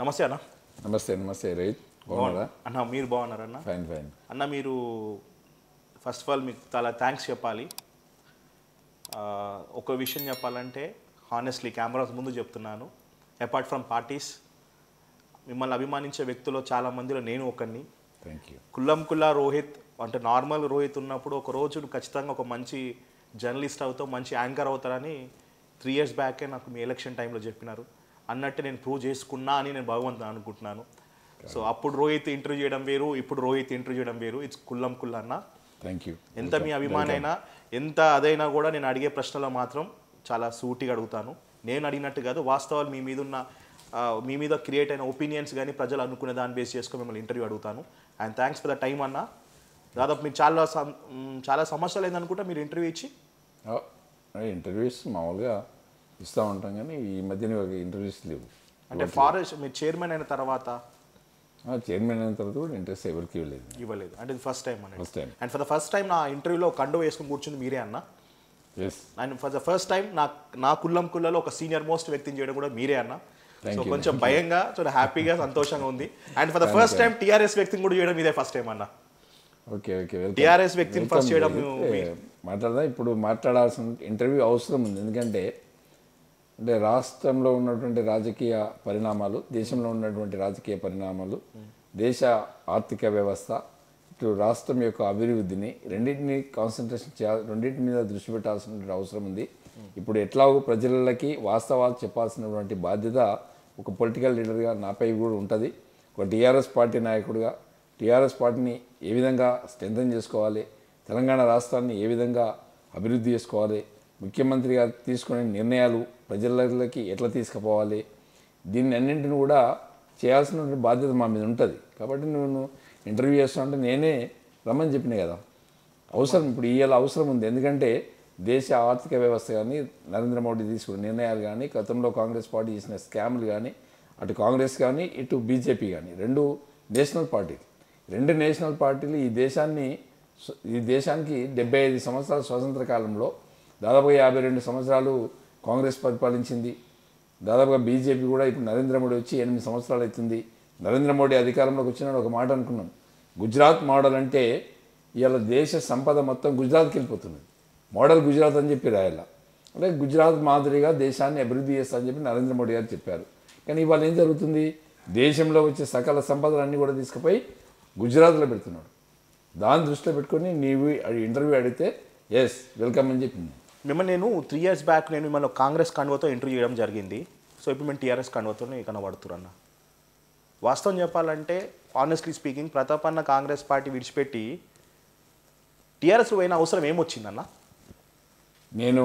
నమస్తే అన్న నమస్తే నమస్తే రైత్ బాగున్నారా అన్న మీరు బాగున్నారన్న ఫైన్ ఫైన్ అన్న మీరు ఫస్ట్ ఆఫ్ ఆల్ మీకు చాలా థ్యాంక్స్ చెప్పాలి ఆ, ఒక విషయం చెప్పాలంటే హానెస్ట్లీ కెమెరాస్ ముందు చెప్తున్నాను అపార్ట్ ఫ్రమ్ పార్టీస్ మిమ్మల్ని అభిమానించే వ్యక్తులు చాలా మందిలో నేను ఒకరిని థ్యాంక్ యూ కుల్లం కుల్లా రోహిత్ అంటే నార్మల్ రోహిత్ ఉన్నప్పుడు ఒక రోజు నువ్వు ఖచ్చితంగా ఒక మంచి జర్నలిస్ట్ అవుతావు మంచి యాంకర్ అవుతారని త్రీ ఇయర్స్ బ్యాకే నాకు మీ ఎలక్షన్ టైంలో చెప్పినారు అన్నట్టు నేను ప్రూవ్ చేసుకున్నా అని నేను భగవంతుని అనుకుంటున్నాను సో అప్పుడు రోహిత్ ఇంటర్వ్యూ చేయడం వేరు ఇప్పుడు రోహిత్ ఇంటర్వ్యూ చేయడం వేరు ఇట్స్ కుల్లం కుల్లా అన్న థ్యాంక్ యూ ఎంత మీ అభిమానైనా ఎంత అదైనా కూడా నేను అడిగే ప్రశ్నలో మాత్రం చాలా సూటిగా అడుగుతాను నేను అడిగినట్టు కాదు వాస్తవాలు మీ మీద ఉన్న ఆ, మీ మీద క్రియేట్ అయిన ఒపీనియన్స్ కానీ ప్రజలు అనుకునే దాన్ని బేస్ చేసుకొని మిమ్మల్ని ఇంటర్వ్యూ అడుగుతాను and thanks for the time అన్న దాదాపు మీరు చాలా సం- మ్, చాలా సంవత్సరాలు అయిందనుకుంటా మీరు ఇంటర్వ్యూ ఇచ్చి ఇంటర్వ్యూస్ మామూలుగా ఇస్తూ ఉంటాం కానీ ఈ మధ్యన ఇంటర్వ్యూస్ లేవు అంటే ఫారెస్ట్ మీరు చైర్మన్ అయిన తర్వాత చైర్మన్ అయిన తర్వాత కూడా ఇంట్రెస్ట్ ఎవరికి ఇవ్వలేదు ఇవ్వలేదు అంటే ఇది ఫస్ట్ టైం అనేది first time and for the first time నా ఇంటర్వ్యూలో కండు వేసుకుని కూర్చుంది మీరే అన్న yes and for the first time నా నా కుల్లం కుల్లలో ఒక సీనియర్ మోస్ట్ వ్యక్తిని చేయడం కూడా మీరే అన్న Thank సో you, కొంచెం భయంగా చాలా హ్యాపీగా సంతోషంగా ఉంది and for the first time TRS వ్యక్తిని కూడా చేయడం ఇదే ఫస్ట్ టైం అన్న ఓకే ఓకే వెల్కమ్ TRS వ్యక్తిని వెల్కమ్ first చేయడం రైత్. మీ- మాట్లాడదా ఇప్పుడు మాట్లాడాల్సిన ఇంటర్వ్యూ అవసరం ఉంది ఎందుకంటే అంటే రాష్ట్రంలో ఉన్నటువంటి రాజకీయ పరిణామాలు దేశంలో ఉన్నటువంటి రాజకీయ పరిణామాలు దేశ ఆర్థిక వ్యవస్థ ఇటు రాష్ట్రం యొక్క అభివృద్ధిని రెండింటిని కాన్సన్ట్రేషన్ చేయాలి రెండింటి మీద దృష్టి పెట్టాల్సిన అవసరం ఉంది ఇప్పుడు ఎట్లాగో ప్రజలకి వాస్తవాలు చెప్పాల్సినటువంటి బాధ్యత ఒక పొలిటికల్ లీడర్గా నాపై కూడా ఉంటుంది ఒక టీఆర్ఎస్ పార్టీ నాయకుడిగా టీఆర్ఎస్ పార్టీని ఏ విధంగా స్ట్రెంథన్ చేసుకోవాలి తెలంగాణ రాష్ట్రాన్ని ఏ విధంగా అభివృద్ధి చేసుకోవాలి ముఖ్యమంత్రి గారు తీసుకునే నిర్ణయాలు ప్రజలకి ఎట్లా తీసుకుపోవాలి దీన్ని అన్నింటిని కూడా చేయాల్సిన బాధ్యత మా మీద ఉంటుంది కాబట్టి నువ్వు ఇంటర్వ్యూ చేస్తా అంటే నేనే రమ్మని చెప్పిన కదా అవసరం ఇప్పుడు ఇవాళ అవసరం ఉంది ఎందుకంటే దేశ ఆర్థిక వ్యవస్థ కానీ నరేంద్ర మోడీ తీసుకున్న నిర్ణయాలు కానీ గతంలో కాంగ్రెస్ పార్టీ చేసిన స్కామ్లు కానీ అటు కాంగ్రెస్ కానీ ఇటు బీజేపీ కానీ రెండు నేషనల్ పార్టీలు రెండు నేషనల్ పార్టీలు ఈ దేశాన్ని ఈ దేశానికి డెబ్బై ఐదు సంవత్సరాల స్వాతంత్ర కాలంలో దాదాపుగా యాభై రెండు సంవత్సరాలు కాంగ్రెస్ పరిపాలించింది దాదాపుగా బీజేపీ కూడా ఇప్పుడు నరేంద్ర మోడీ వచ్చి ఎనిమిది సంవత్సరాలు అవుతుంది నరేంద్ర మోడీ అధికారంలోకి వచ్చినాడు ఒక మాట అనుకున్నాం గుజరాత్ మోడల్ అంటే ఇవాళ దేశ సంపద మొత్తం గుజరాత్కి వెళ్ళిపోతున్నది మోడల్ గుజరాత్ అని చెప్పి రాయాల అంటే గుజరాత్ మాదిరిగా దేశాన్ని అభివృద్ధి చేస్తా అని చెప్పి నరేంద్ర మోడీ గారు చెప్పారు కానీ ఇవాళ ఏం జరుగుతుంది దేశంలో వచ్చే సకల సంపదలన్నీ కూడా తీసుకుపోయి గుజరాత్లో పెడుతున్నాడు దాన్ని దృష్టిలో పెట్టుకొని నీవు ఇంటర్వ్యూ అడిగితే ఎస్ వెల్కమ్ అని చెప్పింది మిమ్మల్ని నేను త్రీ ఇయర్స్ బ్యాక్ నేను మిమ్మల్ని కాంగ్రెస్ కండువతో ఇంటర్వ్యూ చేయడం జరిగింది సో ఇప్పుడు మేము టీఆర్ఎస్ కండువతో కనబడుతున్నా వాస్తవం చెప్పాలంటే ఆనెస్ట్లీ స్పీకింగ్ ప్రతాప్ అన్న కాంగ్రెస్ పార్టీ విడిచిపెట్టి టీఆర్ఎస్ పోయిన అవసరం ఏమొచ్చిందన్న నేను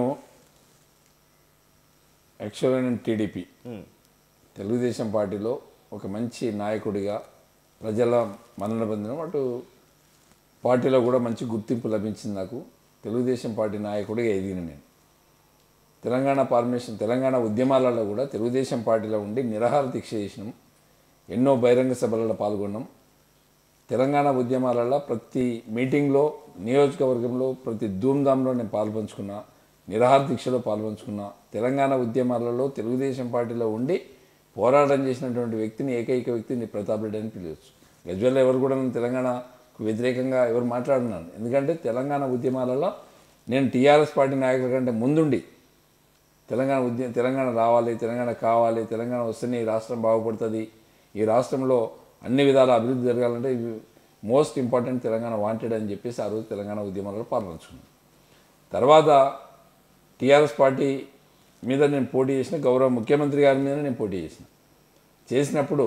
యాక్చువల్గా నేను టీడీపీ ఉమ్. తెలుగుదేశం పార్టీలో ఒక మంచి నాయకుడిగా ప్రజల మన్నన పొందిన అటు పార్టీలో కూడా మంచి గుర్తింపు లభించింది నాకు తెలుగుదేశం పార్టీ నాయకుడిగా ఎదిగిన నేను తెలంగాణ ఫార్మేషన్ తెలంగాణ ఉద్యమాలలో కూడా తెలుగుదేశం పార్టీలో ఉండి నిరాహార దీక్ష చేసినాం ఎన్నో బహిరంగ సభలలో పాల్గొన్నాం తెలంగాణ ఉద్యమాలలో ప్రతి మీటింగ్లో నియోజకవర్గంలో ప్రతి ధూమ్ధాంలో నేను పాల్పంచుకున్నా నిరాహార దీక్షలో పాల్పంచుకున్నా తెలంగాణ ఉద్యమాలలో తెలుగుదేశం పార్టీలో ఉండి పోరాటం చేసినటువంటి వ్యక్తిని ఏకైక వ్యక్తిని ప్రతాప్ రెడ్డి అని పిలవచ్చు గజ్వెల్లో ఎవరు కూడా నన్ను తెలంగాణకు వ్యతిరేకంగా ఎవరు మాట్లాడినాను ఎందుకంటే తెలంగాణ ఉద్యమాలలో నేను టీఆర్ఎస్ పార్టీ నాయకుల కంటే ముందుండి తెలంగాణ ఉద్యమం తెలంగాణ రావాలి తెలంగాణ కావాలి తెలంగాణ వస్తేనే ఈ రాష్ట్రం బాగుపడుతుంది ఈ రాష్ట్రంలో అన్ని విధాల అభివృద్ధి జరగాలంటే ఇవి మోస్ట్ ఇంపార్టెంట్ తెలంగాణ వాంటెడ్ అని చెప్పేసి ఆ రోజు తెలంగాణ ఉద్యమాలలో పాల్గొంచుకున్నాను తర్వాత టీఆర్ఎస్ పార్టీ మీద నేను పోటీ చేసిన గౌరవ ముఖ్యమంత్రి గారి మీద నేను పోటీ చేసిన చేసినప్పుడు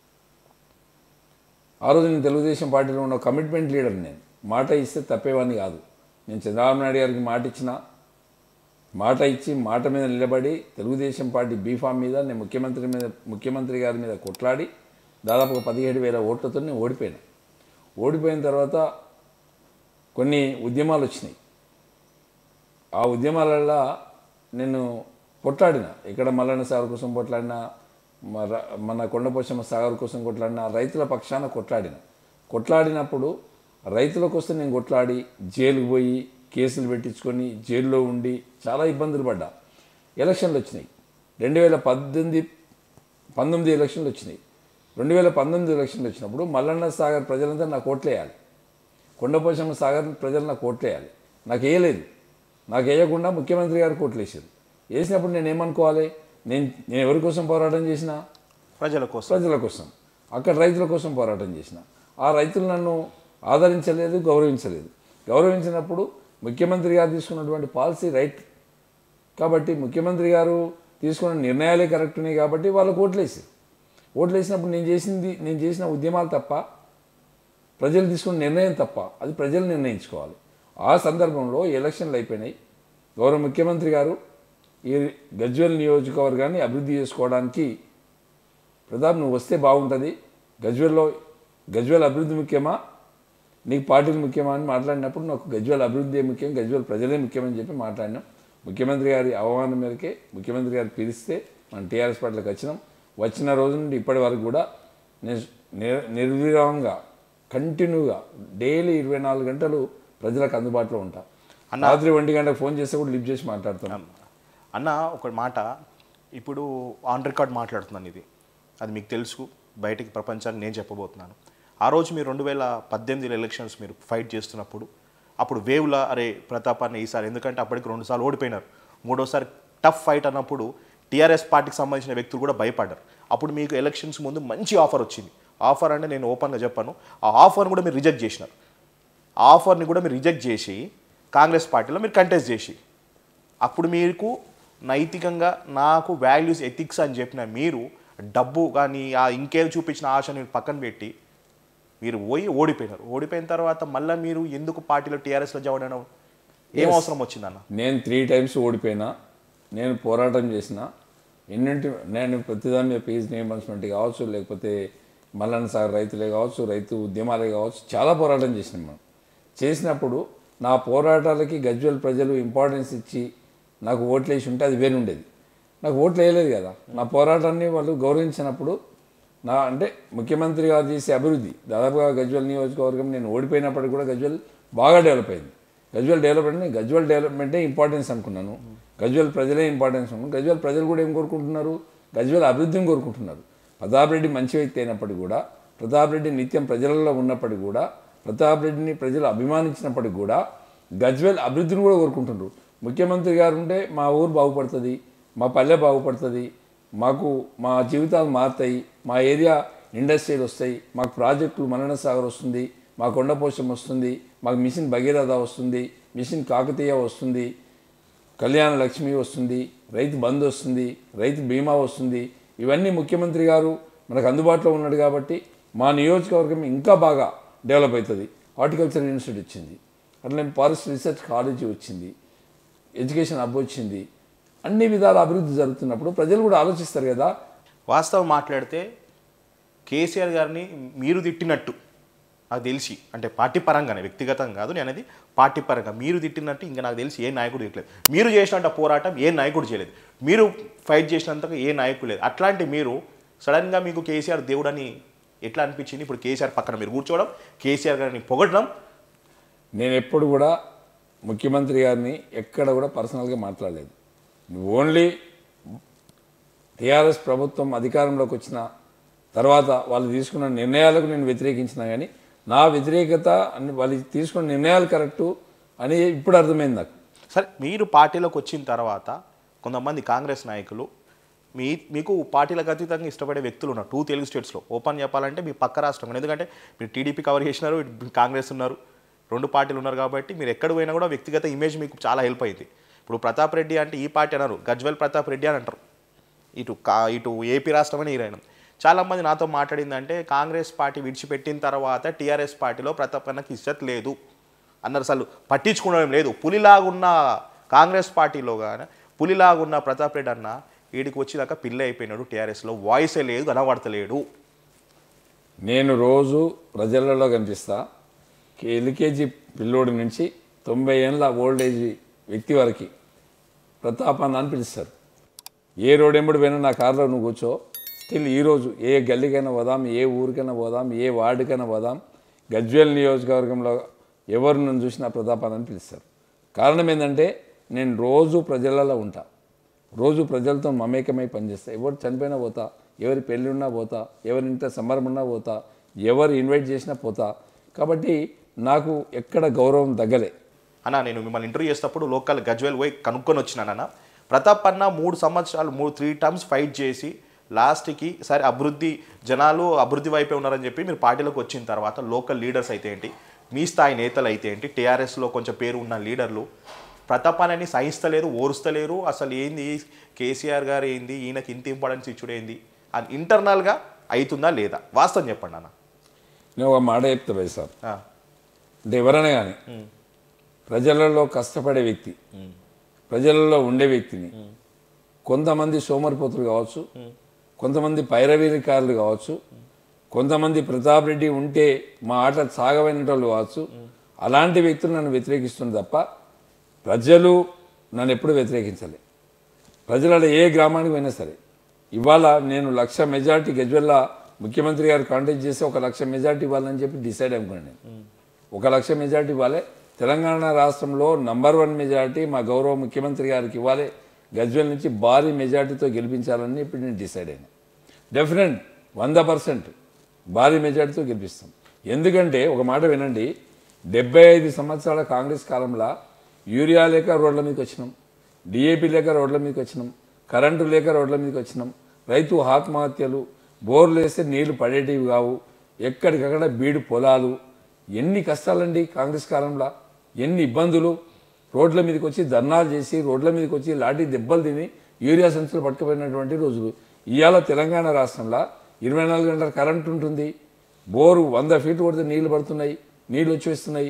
ఆ రోజు నేను తెలుగుదేశం పార్టీలో ఉన్న కమిట్మెంట్ లీడర్ నేను మాట ఇస్తే తప్పేవాడిని కాదు నేను చంద్రబాబు నాయుడు గారికి మాట ఇచ్చిన మాట ఇచ్చి మాట మీద నిలబడి తెలుగుదేశం పార్టీ బీఫామ్ మీద నేను ముఖ్యమంత్రి మీద ముఖ్యమంత్రి గారి మీద కొట్లాడి దాదాపు పదిహేడు వేల ఓట్లతో నేను ఓడిపోయాను ఓడిపోయిన తర్వాత కొన్ని ఉద్యమాలు వచ్చినాయి ఆ ఉద్యమాలలో నేను కొట్లాడిన ఇక్కడ మల్లన్న సాగర్ కోసం కొట్లాడినా మన మన కొండపోచమ్మ సాగర్ కోసం కొట్లాడిన రైతుల పక్షాన కొట్లాడిన కొట్లాడినప్పుడు రైతుల కోసం నేను కొట్లాడి జైలుకు పోయి కేసులు పెట్టించుకొని జైల్లో ఉండి చాలా ఇబ్బందులు పడ్డా ఎలక్షన్లు వచ్చినాయి రెండు వేల పద్దెనిమిది పంతొమ్మిది ఎలక్షన్లు వచ్చినాయి రెండు వేల పంతొమ్మిది ఎలక్షన్లు వచ్చినప్పుడు మల్లన్న సాగర్ ప్రజలంతా నాకు ఓట్లేయాలి కొండపోచమ్మ సాగర్ ప్రజలు నాకు ఓట్లేయాలి నాకు వేయలేదు నాకు వేయకుండా ముఖ్యమంత్రి గారికి ఓట్లేసారు వేసినప్పుడు నేను ఏమనుకోవాలి నేను నేను ఎవరి కోసం పోరాటం చేసినా ప్రజల కోసం ప్రజల కోసం అక్కడ రైతుల కోసం పోరాటం చేసిన ఆ రైతులు నన్ను ఆదరించలేదు గౌరవించలేదు గౌరవించినప్పుడు ముఖ్యమంత్రి గారు తీసుకున్నటువంటి పాలసీ రైట్ కాబట్టి ముఖ్యమంత్రి గారు తీసుకున్న నిర్ణయాలే కరెక్ట్ ఉన్నాయి కాబట్టి వాళ్ళకు ఓట్లేసి ఓట్లేసినప్పుడు నేను చేసింది నేను చేసిన ఉద్యమాలు తప్ప ప్రజలు తీసుకున్న నిర్ణయం తప్ప అది ప్రజలు నిర్ణయించుకోవాలి ఆ సందర్భంలో ఎలక్షన్లు అయిపోయినాయి గౌరవ ముఖ్యమంత్రి గారు ఈ గజ్వెల్ నియోజకవర్గాన్ని అభివృద్ధి చేసుకోవడానికి ప్రతాప్ నువ్వు వస్తే బాగుంటుంది గజ్వెల్లో గజ్వెల్ అభివృద్ధి ముఖ్యమా నీకు పార్టీలు ముఖ్యమా అని మాట్లాడినప్పుడు నాకు గజ్వెల్ అభివృద్ధి ముఖ్యం గజ్వెల్ ప్రజలే ముఖ్యమని చెప్పి మాట్లాడినాం ముఖ్యమంత్రి గారి ఆహ్వానం మేరకే ముఖ్యమంత్రి గారు పిలిస్తే మనం టీఆర్ఎస్ పార్టీలకు వచ్చినాం వచ్చిన రోజు నుండి ఇప్పటి వరకు కూడా నేను నిర్ నిర్విరామంగా కంటిన్యూగా డైలీ ఇరవై నాలుగు గంటలు ప్రజలకు అందుబాటులో ఉంటా రాత్రి ఒంటి గంటకు ఫోన్ చేస్తే కూడా లిఫ్ట్ చేసి మాట్లాడుతాను అన్న ఒక మాట ఇప్పుడు ఆన్ రికార్డ్ మాట్లాడుతున్నాను ఇది అది మీకు తెలుసు బయటికి ప్రపంచానికి నేను చెప్పబోతున్నాను ఆ రోజు మీరు రెండు వేల పద్దెనిమిది ఎలక్షన్స్ మీరు ఫైట్ చేస్తున్నప్పుడు అప్పుడు వేవ్లా అరే ప్రతాపాన్ని ఈసారి ఎందుకంటే అప్పటికి రెండుసార్లు ఓడిపోయినారు మూడోసారి టఫ్ ఫైట్ అన్నప్పుడు టీఆర్ఎస్ పార్టీకి సంబంధించిన వ్యక్తులు కూడా భయపడ్డారు అప్పుడు మీకు ఎలక్షన్స్ ముందు మంచి ఆఫర్ వచ్చింది ఆఫర్ అంటే నేను ఓపెన్గా చెప్పాను ఆ ఆఫర్ని కూడా మీరు రిజెక్ట్ చేసినారు ఆ ఆఫర్ని కూడా మీరు రిజెక్ట్ చేసి కాంగ్రెస్ పార్టీలో మీరు కంటెస్ట్ చేసి అప్పుడు మీకు నైతికంగా నాకు వాల్యూస్ ఎథిక్స్ అని చెప్పిన మీరు డబ్బు కానీ ఆ ఇంకేం చూపించిన ఆశని పక్కన పెట్టి మీరు పోయి ఓడిపోయినారు ఓడిపోయిన తర్వాత మళ్ళీ మీరు ఎందుకు పార్టీలో టీఆర్ఎస్లో జాయిన్ అయినా ఏం అవసరం వచ్చిందన్న నేను త్రీ టైమ్స్ ఓడిపోయినా నేను పోరాటం చేసిన ఎన్నింటి నేను ప్రతిదాని మీద పీస్ నియమన్స్మెంట్ కావచ్చు లేకపోతే మల్లన్న సాగర్ రైతులే కావచ్చు రైతు ఉద్యమాలే కావచ్చు చాలా పోరాటం చేసినాం మనం చేసినప్పుడు నా పోరాటాలకి గజ్వెల్ ప్రజలు ఇంపార్టెన్స్ ఇచ్చి నాకు ఓట్లు వేసి ఉంటే అది వేరుండేది నాకు ఓట్లు వేయలేదు కదా నా పోరాటాన్ని వాళ్ళు గౌరవించినప్పుడు నా అంటే ముఖ్యమంత్రి గారు చేసే అభివృద్ధి దాదాపుగా గజ్వెల్ నియోజకవర్గం నేను ఓడిపోయినప్పటికీ కూడా గజ్వెల్ బాగా డెవలప్ అయింది గజ్వెల్ డెవలప్మెంట్ నేను గజ్వెల్ డెవలప్మెంటే ఇంపార్టెన్స్ అనుకున్నాను గజ్వెల్ ప్రజలే ఇంపార్టెన్స్ అనుకున్నాను గజ్వెల్ ప్రజలు కూడా ఏం కోరుకుంటున్నారు గజ్వెల్ అభివృద్ధిని కోరుకుంటున్నారు ప్రతాప్ రెడ్డి మంచి వ్యక్తి అయినప్పటికీ కూడా ప్రతాప్ రెడ్డి నిత్యం ప్రజలలో ఉన్నప్పటికీ కూడా ప్రతాప్ రెడ్డిని ప్రజలు అభిమానించినప్పటికీ కూడా గజ్వెల్ అభివృద్ధిని కూడా కోరుకుంటున్నారు ముఖ్యమంత్రి గారు ఉంటే మా ఊరు బాగుపడుతుంది మా పల్లె బాగుపడుతుంది మాకు మా జీవితాలు మారుతాయి మా ఏరియా ఇండస్ట్రీలు వస్తాయి మాకు ప్రాజెక్టులు మనన సాగర్ వస్తుంది మా కొండపోషం వస్తుంది మాకు మిషన్ భగీరథ వస్తుంది మిషన్ కాకతీయ వస్తుంది కళ్యాణ లక్ష్మి వస్తుంది రైతు బంధు వస్తుంది రైతు బీమా వస్తుంది ఇవన్నీ ముఖ్యమంత్రి గారు మనకు అందుబాటులో ఉన్నాడు కాబట్టి మా నియోజకవర్గం ఇంకా బాగా డెవలప్ అవుతుంది హార్టికల్చర్ ఇన్స్టిట్యూట్ వచ్చింది అట్లనే ఫారెస్ట్ రీసెర్చ్ కాలేజీ వచ్చింది ఎడ్యుకేషన్ హబ్ వచ్చింది అన్ని విధాల అభివృద్ధి జరుగుతున్నప్పుడు ప్రజలు కూడా ఆలోచిస్తారు కదా వాస్తవం మాట్లాడితే కేసీఆర్ గారిని మీరు తిట్టినట్టు నాకు తెలిసి అంటే పార్టీ పరంగానే వ్యక్తిగతంగా కాదు నేను అనేది పార్టీ పరంగా మీరు తిట్టినట్టు ఇంకా నాకు తెలిసి ఏ నాయకుడు తిట్టలేదు మీరు చేసినంత పోరాటం ఏ నాయకుడు చేయలేదు మీరు ఫైట్ చేసినంతగా ఏ నాయకుడు లేదు అట్లాంటి మీరు సడన్గా మీకు కేసీఆర్ దేవుడని ఎట్లా అనిపించింది ఇప్పుడు కేసీఆర్ పక్కన మీరు కూర్చోవడం కేసీఆర్ గారిని పొగడడం నేను ఎప్పుడు కూడా ముఖ్యమంత్రి గారిని ఎక్కడ కూడా పర్సనల్గా మాట్లాడలేదు ఓన్లీ టీఆర్ఎస్ ప్రభుత్వం అధికారంలోకి వచ్చిన తర్వాత వాళ్ళు తీసుకున్న నిర్ణయాలకు నేను వ్యతిరేకించిన కానీ నా వ్యతిరేకత అని వాళ్ళు తీసుకున్న నిర్ణయాలు కరెక్టు అని ఇప్పుడు అర్థమైంది నాకు సరే మీరు పార్టీలోకి వచ్చిన తర్వాత కొంతమంది కాంగ్రెస్ నాయకులు మీ మీకు పార్టీలకు అతీతంగా ఇష్టపడే వ్యక్తులు ఉన్నారు టూ తెలుగు స్టేట్స్లో ఓపెన్ చెప్పాలంటే మీ పక్క రాష్ట్రం ఎందుకంటే మీరు టీడీపీ కవర్ చేసినారు ఇటు కాంగ్రెస్ ఉన్నారు రెండు పార్టీలు ఉన్నారు కాబట్టి మీరు ఎక్కడ పోయినా కూడా వ్యక్తిగత ఇమేజ్ మీకు చాలా హెల్ప్ అయింది ఇప్పుడు ప్రతాప్ రెడ్డి అంటే ఈ పార్టీ అన్నారు గజ్వెల్ ప్రతాప్ రెడ్డి అని అంటారు ఇటు కా ఇటు ఏపీ రాష్ట్రం అని ఈరాయనం చాలామంది నాతో మాట్లాడిందంటే కాంగ్రెస్ పార్టీ విడిచిపెట్టిన తర్వాత టీఆర్ఎస్ పార్టీలో ప్రతాప్ అన్నకి ఇజ్జత్ లేదు అన్నారు అసలు పట్టించుకోవడం లేదు పులిలాగున్న కాంగ్రెస్ పార్టీలో కానీ పులిలాగున్న ప్రతాప్ రెడ్డి అన్న వీడికి వచ్చినాక పిల్ల అయిపోయినాడు టీఆర్ఎస్లో వాయిసే లేదు కనబడతలేడు నేను రోజు ప్రజలలో కనిపిస్తా ఎల్కేజీ పిల్లోడి నుంచి తొంభై ఏళ్ళ ఓల్డ్ ఏజ్ వ్యక్తి వరకు ప్రతాపాన్ని అని పిలుస్తారు ఏ రోడ్ ఎంబడి పోయినా నా కారులో నువ్వు కూర్చో స్టిల్ ఈరోజు ఏ గల్లీకైనా పోదాం ఏ ఊరికైనా పోదాం ఏ వార్డుకైనా పోదాం గజ్వేల్ నియోజకవర్గంలో ఎవరు నన్ను చూసినా ప్రతాపాన్ని అని పిలుస్తారు కారణం ఏంటంటే నేను రోజు ప్రజలలో ఉంటా రోజు ప్రజలతో మమేకమై పనిచేస్తా ఎవరు చనిపోయినా పోతా ఎవరి పెళ్ళి ఉన్నా పోతా ఎవరి ఇంట సంబరం ఉన్నా పోతా ఎవరు ఇన్వైట్ చేసినా పోతా కాబట్టి నాకు ఎక్కడ గౌరవం తగ్గలే అన్న నేను మిమ్మల్ని ఇంటర్వ్యూ చేసేటప్పుడు లోకల్ గజ్వేల్ పోయి కనుక్కొని వచ్చినానన్న ప్రతాప్ అన్న మూడు సంవత్సరాలు మూడు త్రీ టర్మ్స్ ఫైట్ చేసి లాస్ట్కి సరే అభివృద్ధి జనాలు అభివృద్ధి వైపే ఉన్నారని చెప్పి మీరు పార్టీలోకి వచ్చిన తర్వాత లోకల్ లీడర్స్ అయితే ఏంటి మీ స్థాయి నేతలు అయితే ఏంటి టీఆర్ఎస్లో కొంచెం పేరు ఉన్న లీడర్లు ప్రతాప్ అన్నని సహిస్తలేరు ఓరుస్తలేరు అసలు ఏంది కేసీఆర్ గారు ఏంది ఈయనకి ఇంత ఇంపార్టెన్స్ ఇచ్చుడు ఏంది అని ఇంటర్నల్గా అవుతుందా లేదా వాస్తవం చెప్పండి అన్న నేను ఒక మాట చెప్తా భయ్ సార్ ఆ, అంటే ఎవరైనా కానీ ప్రజలలో కష్టపడే వ్యక్తి ప్రజలలో ఉండే వ్యక్తిని కొంతమంది సోమరిపోతులు కావచ్చు కొంతమంది పైరవీరికారులు కావచ్చు కొంతమంది ప్రతాప్ రెడ్డి ఉంటే మా ఆట సాగమైన వాళ్ళు కావచ్చు అలాంటి వ్యక్తులు నన్ను వ్యతిరేకిస్తుంది తప్ప ప్రజలు నన్ను ఎప్పుడు వ్యతిరేకించలే ప్రజలలో ఏ గ్రామానికి పోయినా సరే ఇవాళ నేను లక్ష మెజార్టీ గజ్వెల్ల ముఖ్యమంత్రి గారు కాంటాక్ట్ చేసి ఒక లక్ష మెజార్టీ ఇవ్వాలని చెప్పి డిసైడ్ అనుకున్నాను నేను ఒక లక్ష మెజార్టీ ఇవ్వాలి తెలంగాణ రాష్ట్రంలో నంబర్ వన్ మెజార్టీ మా గౌరవ ముఖ్యమంత్రి గారికి ఇవ్వాలి గజ్వెల్ నుంచి భారీ మెజార్టీతో గెలిపించాలని ఇప్పుడు నేను డిసైడ్ అయినా డెఫినెట్ వంద పర్సెంట్ భారీ మెజార్టీతో గెలిపిస్తాం ఎందుకంటే ఒక మాట వినండి డెబ్బై ఐదు సంవత్సరాల కాంగ్రెస్ కాలంలో యూరియా లేక రోడ్ల మీదకి వచ్చినాం డిఏపి లేక రోడ్ల మీదకి వచ్చినాం కరెంటు లేక రోడ్ల మీదకి వచ్చినాం రైతు ఆత్మహత్యలు బోర్లు వేస్తే నీళ్లు పడేటివి కావు ఎక్కడికక్కడ బీడు పొలాలు ఎన్ని కష్టాలండి కాంగ్రెస్ కాలంలో ఎన్ని ఇబ్బందులు రోడ్ల మీదకి వచ్చి ధర్నాలు చేసి రోడ్ల మీదకి వచ్చి లాఠీ దెబ్బలు తిని యూరియా సంచులు పట్టుకుపోయినటువంటి రోజులు ఇవాళ తెలంగాణ రాష్ట్రంలో ఇరవై నాలుగు గంటల కరెంట్ ఉంటుంది బోరు వంద ఫీట్ కొడితే నీళ్లు పడుతున్నాయి నీళ్లు వచ్చేస్తున్నాయి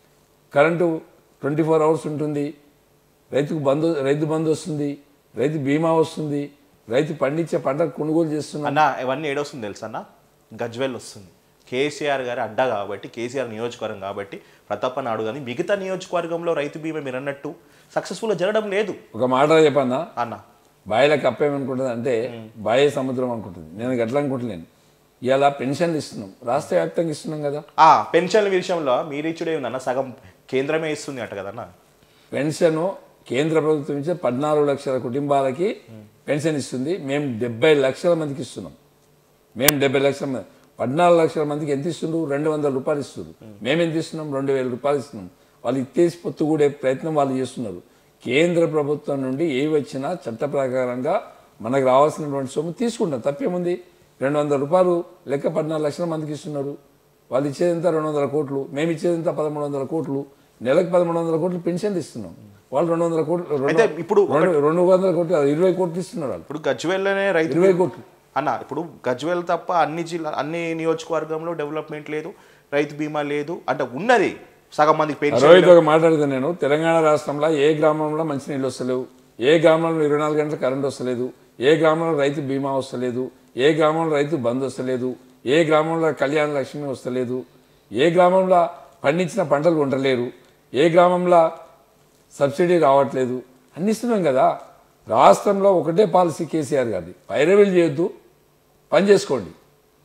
కరెంటు ట్వంటీ ఫోర్ అవర్స్ ఉంటుంది రైతుకు బంధు రైతు బంధు వస్తుంది రైతు బీమా వస్తుంది రైతు పండించే పంట కొనుగోలు చేస్తున్నాం అన్న ఇవన్నీ ఏడొస్తుంది తెలుసా అన్న గజ్వెల్ వస్తుంది కేసీఆర్ గారి అడ్డ కాబట్టి కేసీఆర్ నియోజకవర్గం కాబట్టి ప్రతాప్ అన్న అడుగు కానీ మిగతా నియోజకవర్గంలో రైతు బీమా మీరు అన్నట్టు సక్సెస్ఫుల్గా జరగడం లేదు ఒక మాట చెప్పన్నా అన్న బాయిలకు అప్పేమనుకుంటుంది అంటే బాయే సముద్రం అనుకుంటుంది నేను గట్లా అనుకుంటలేను ఇలా పెన్షన్లు ఇస్తున్నాం రాష్ట్ర వ్యాప్తంగా ఇస్తున్నాం కదా ఆ పెన్షన్ల విషయంలో మీరు ఇచ్చుడే ఉందన్న సగం కేంద్రమే ఇస్తుంది అంట కదన్న పెన్షన్ కేంద్ర ప్రభుత్వం ఇచ్చే పద్నాలుగు లక్షల కుటుంబాలకి పెన్షన్ ఇస్తుంది మేము డెబ్బై లక్షల మందికి ఇస్తున్నాం మేము డెబ్బై లక్షల మంది పద్నాలుగు లక్షల మందికి ఎంత ఇస్తుండ్రు రెండు వందల రూపాయలు ఇస్తున్నారు మేము ఎంత ఇస్తున్నాం రెండు వేల రూపాయలు ఇస్తున్నాం వాళ్ళు ఇత్తేసి పొత్తుగూడే ప్రయత్నం వాళ్ళు చేస్తున్నారు కేంద్ర ప్రభుత్వం నుండి ఏ వచ్చినా చట్ట ప్రకారంగా మనకు రావాల్సినటువంటి సొమ్ము తీసుకుంటాం తప్పేముంది రెండు వందల రూపాయలు లెక్క పద్నాలుగు లక్షల మందికి ఇస్తున్నారు వాళ్ళు ఇచ్చేదంతా రెండు వందల కోట్లు మేము ఇచ్చేదంతా పదమూడు వందల కోట్లు నెలకు పదమూడు వందల కోట్లు పెన్షన్లు ఇస్తున్నాం వాళ్ళు రెండు వందల కోట్లు రెండు- అయితే ఇప్పుడు రెండు రెండు వందల కోట్లు కాదు, ఇరవై కోట్లు ఇస్తున్నారు వాళ్ళు ఇప్పుడు గజ్వేల్లోనే రైతు ఇరవై కోట్లు అన్న ఇప్పుడు గజ్వేల్ తప్ప అన్ని జిల్లా అన్ని నియోజకవర్గంలో డెవలప్మెంట్ లేదు రైతు బీమా లేదు అంటే ఉన్నది సగం మందికి పెన్షన్ రోహిత్ ఒక మాట్లాడితే నేను తెలంగాణ రాష్ట్రంలో ఏ గ్రామంలో మంచినీళ్ళు వస్తలేవు ఏ గ్రామంలో ఇరవై నాలుగు గంటల కరెంట్ వస్తలేదు ఏ గ్రామంలో రైతు బీమా వస్తలేదు ఏ గ్రామంలో రైతు బంద్ వస్తలేదు ఏ గ్రామంలో కళ్యాణ లక్ష్మి వస్తలేదు ఏ గ్రామంలో పండించిన పంటలు ఉండలేరు ఏ గ్రామంలో సబ్సిడీ రావట్లేదు అన్ని ఇస్తున్నాం కదా రాష్ట్రంలో ఒకటే పాలసీ కేసీఆర్ గారిది పైరవీలు చేయొద్దు పని చేసుకోండి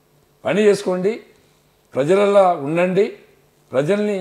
పని చేసుకోండి ప్రజలలో ఉండండి ప్రజల్ని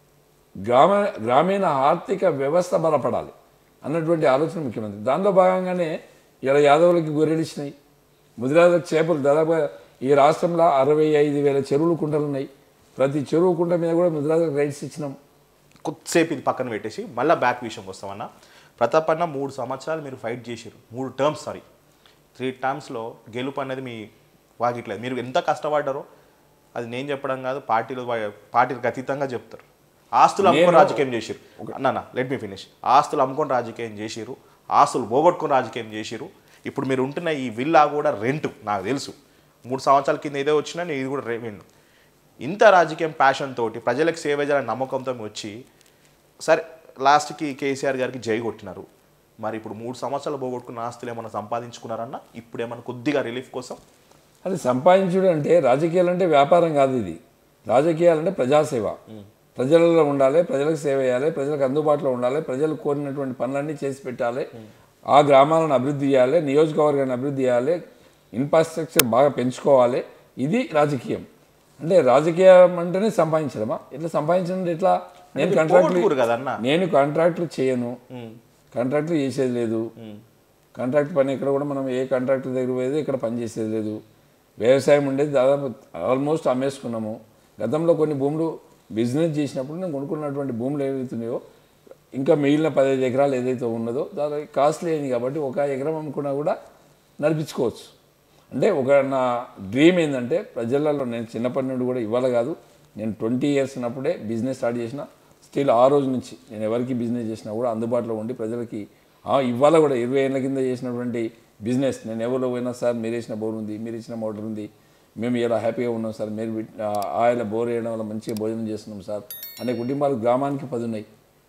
గ్రామ గ్రామీణ ఆర్థిక వ్యవస్థ బలపడాలి అన్నటువంటి ఆలోచన ముఖ్యమంత్రి దానిలో భాగంగానే ఇలా యాదవులకి గొర్రెలు ఇచ్చినాయి ముదిరాజులకు చేపలు దాదాపు ఈ రాష్ట్రంలో అరవై ఐదు వేల చెరువులు కుంటలు ఉన్నాయి ప్రతి చెరువు కుంట మీద కూడా ముదిరాజులకు రైట్స్ ఇచ్చినాం కొద్దిసేపు ఇది పక్కన పెట్టేసి మళ్ళీ బ్యాక్ విషయం వస్తామన్న ప్రతాప్ అన్న మూడు సంవత్సరాలు మీరు ఫైట్ చేశారు మూడు టర్మ్స్ సారీ త్రీ టర్మ్స్లో గెలుపు అనేది మీ వాగిట్లేదు మీరు ఎంత కష్టపడ్డారో అది నేను చెప్పడం కాదు పార్టీలు పార్టీలకు అతీతంగా చెప్తారు ఆస్తులు అమ్ముకొని రాజకీయం చేసిరు అన్న లెట్ మీ ఫినిష్ ఆస్తులు అమ్ముకొని రాజకీయం చేసిరు ఆస్తులు పోగొట్టుకొని రాజకీయం చేసిరు ఇప్పుడు మీరు ఉంటున్న ఈ విల్లా కూడా రెంట్ నాకు తెలుసు మూడు సంవత్సరాల కింద ఏదో వచ్చినా నేను ఇది కూడా రెవెన్యూ ఇంత రాజకీయం ప్యాషన్ తోటి ప్రజలకు సేవ చేయాలనే నమ్మకంతో వచ్చి సరే లాస్ట్కి కేసీఆర్ గారికి జై కొట్టినారు మరి ఇప్పుడు మూడు సంవత్సరాలు పోగొట్టుకున్న ఆస్తులు ఏమైనా సంపాదించుకున్నారన్న ఇప్పుడు ఏమైనా కొద్దిగా రిలీఫ్ కోసం అది సంపాదించుడు అంటే రాజకీయాలు అంటే వ్యాపారం కాదు ఇది రాజకీయాలు అంటే ప్రజాసేవ ప్రజలలో ఉండాలి ప్రజలకు సేవ చేయాలి ప్రజలకు అందుబాటులో ఉండాలి ప్రజలు కోరినటువంటి పనులన్నీ చేసి పెట్టాలి ఆ గ్రామాలను అభివృద్ధి చేయాలి నియోజకవర్గాన్ని అభివృద్ధి చేయాలి ఇన్ఫ్రాస్ట్రక్చర్ బాగా పెంచుకోవాలి ఇది రాజకీయం అంటే రాజకీయం అంటేనే సంపాదించడమా ఇట్లా సంపాదించడం అంటే ఎట్లా నేను కాంట్రాక్ట్లు పోగొట్టుకురు కదన్న నేను కాంట్రాక్టులు చేయను కాంట్రాక్టులు చేసేది లేదు కాంట్రాక్ట్ పని ఇక్కడ కూడా మనం ఏ కాంట్రాక్టర్ దగ్గర పోయేది ఇక్కడ పని చేసేది లేదు వ్యవసాయం ఉండేది దాదాపు ఆల్మోస్ట్ అమ్మేసుకున్నాము గతంలో కొన్ని భూములు బిజినెస్ చేసినప్పుడు నేను కొనుక్కున్నటువంటి భూములు ఏవైతున్నాయో ఇంకా మిగిలిన పదహైదు ఎకరాలు ఏదైతే ఉన్నదో దానికి కాస్ట్లీ అయింది కాబట్టి ఒక ఎకరం అమ్ముకున్నా కూడా నడిపించుకోవచ్చు అంటే ఒక నా డ్రీమ్ ఏంటంటే ప్రజలలో నేను చిన్నప్పటి నుండి కూడా ఇవాళ కాదు నేను ట్వంటీ ఇయర్స్ ఉన్నప్పుడే బిజినెస్ స్టార్ట్ చేసిన స్టిల్ ఆ రోజు నుంచి నేను ఎవరికి బిజినెస్ చేసినా కూడా అందుబాటులో ఉండి ప్రజలకి ఆ ఇవాళ కూడా ఇరవై ఏళ్ళ కింద చేసినటువంటి బిజినెస్ నేను ఎవరిలో పోయినా సార్ మీరు వేసిన బోర్ ఉంది మీరు ఇచ్చిన మోటార్ ఉంది మేము ఇలా హ్యాపీగా ఉన్నాం సార్ మీరు విట్- ఆ ఆయిల్ బోర్ వేయడం వల్ల మంచిగా భోజనం చేస్తున్నాం సార్ అనే కుటుంబాలు గ్రామానికి పది ఉన్నాయి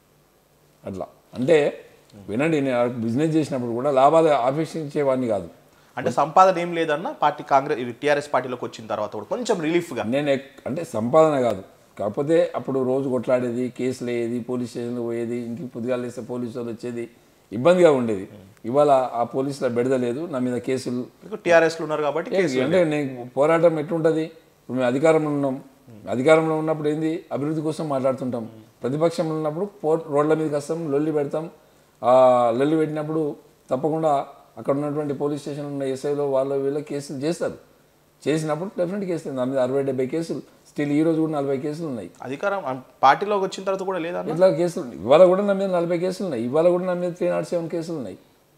అట్లా అంటే వినండి నేను బిజినెస్ చేసినప్పుడు కూడా లాభాలు ఆపేక్షించేవాడిని కాదు అంటే సంపాదన ఏం లేదన్న పార్టీ కాంగ్రెస్ టీఆర్ఎస్ పార్టీలోకి వచ్చిన తర్వాత కూడా కొంచెం రిలీఫ్గా నేను ఎక్- అంటే సంపాదన కాదు కాకపోతే అప్పుడు రోజు కొట్లాడేది కేసులు అయ్యేది పోలీస్ స్టేషన్లో పోయేది ఇంటికి పొద్దుగాలు వేస్తే పోలీసు వాళ్ళు వచ్చేది ఇబ్బందిగా ఉండేది ఇవాళ ఆ పోలీసుల బెడద లేదు నా మీద కేసులు టీఆర్ఎస్లో ఉన్నారు కాబట్టి కేసు అంటే నేను పోరాటం ఎట్లుంటుంది ఇప్పుడు మేము అధికారంలో ఉన్నాం అధికారంలో ఉన్నప్పుడు ఏంది అభివృద్ధి కోసం మాట్లాడుతుంటాం ప్రతిపక్షంలో ఉన్నప్పుడు పో రోడ్ల మీదకి వస్తాం లొల్లి పెడతాం ఆ లొల్లి పెట్టినప్పుడు తప్పకుండా అక్కడ ఉన్నటువంటి పోలీస్ స్టేషన్ ఉన్న ఎస్ఐలో వాళ్ళ వీళ్ళ కేసులు చేస్తారు చేసినప్పుడు డెఫినెట్ కేసులు నా మీద అరవై డెబ్బై కేసులు స్టిల్ ఈ రోజు కూడా నలభై కేసులు ఉన్నాయి అధికారం అం- పార్టీలోకి వచ్చిన తర్వాత కూడా లేదన్న ఇట్లా కేసులు ఉన్నాయి ఇవాళ కూడా నా మీద నలభై కేసులు ఉన్నాయి ఇవాళ కూడా నా మీద త్రీ నాట్ సెవెన్ కేసులు ఉన్నాయి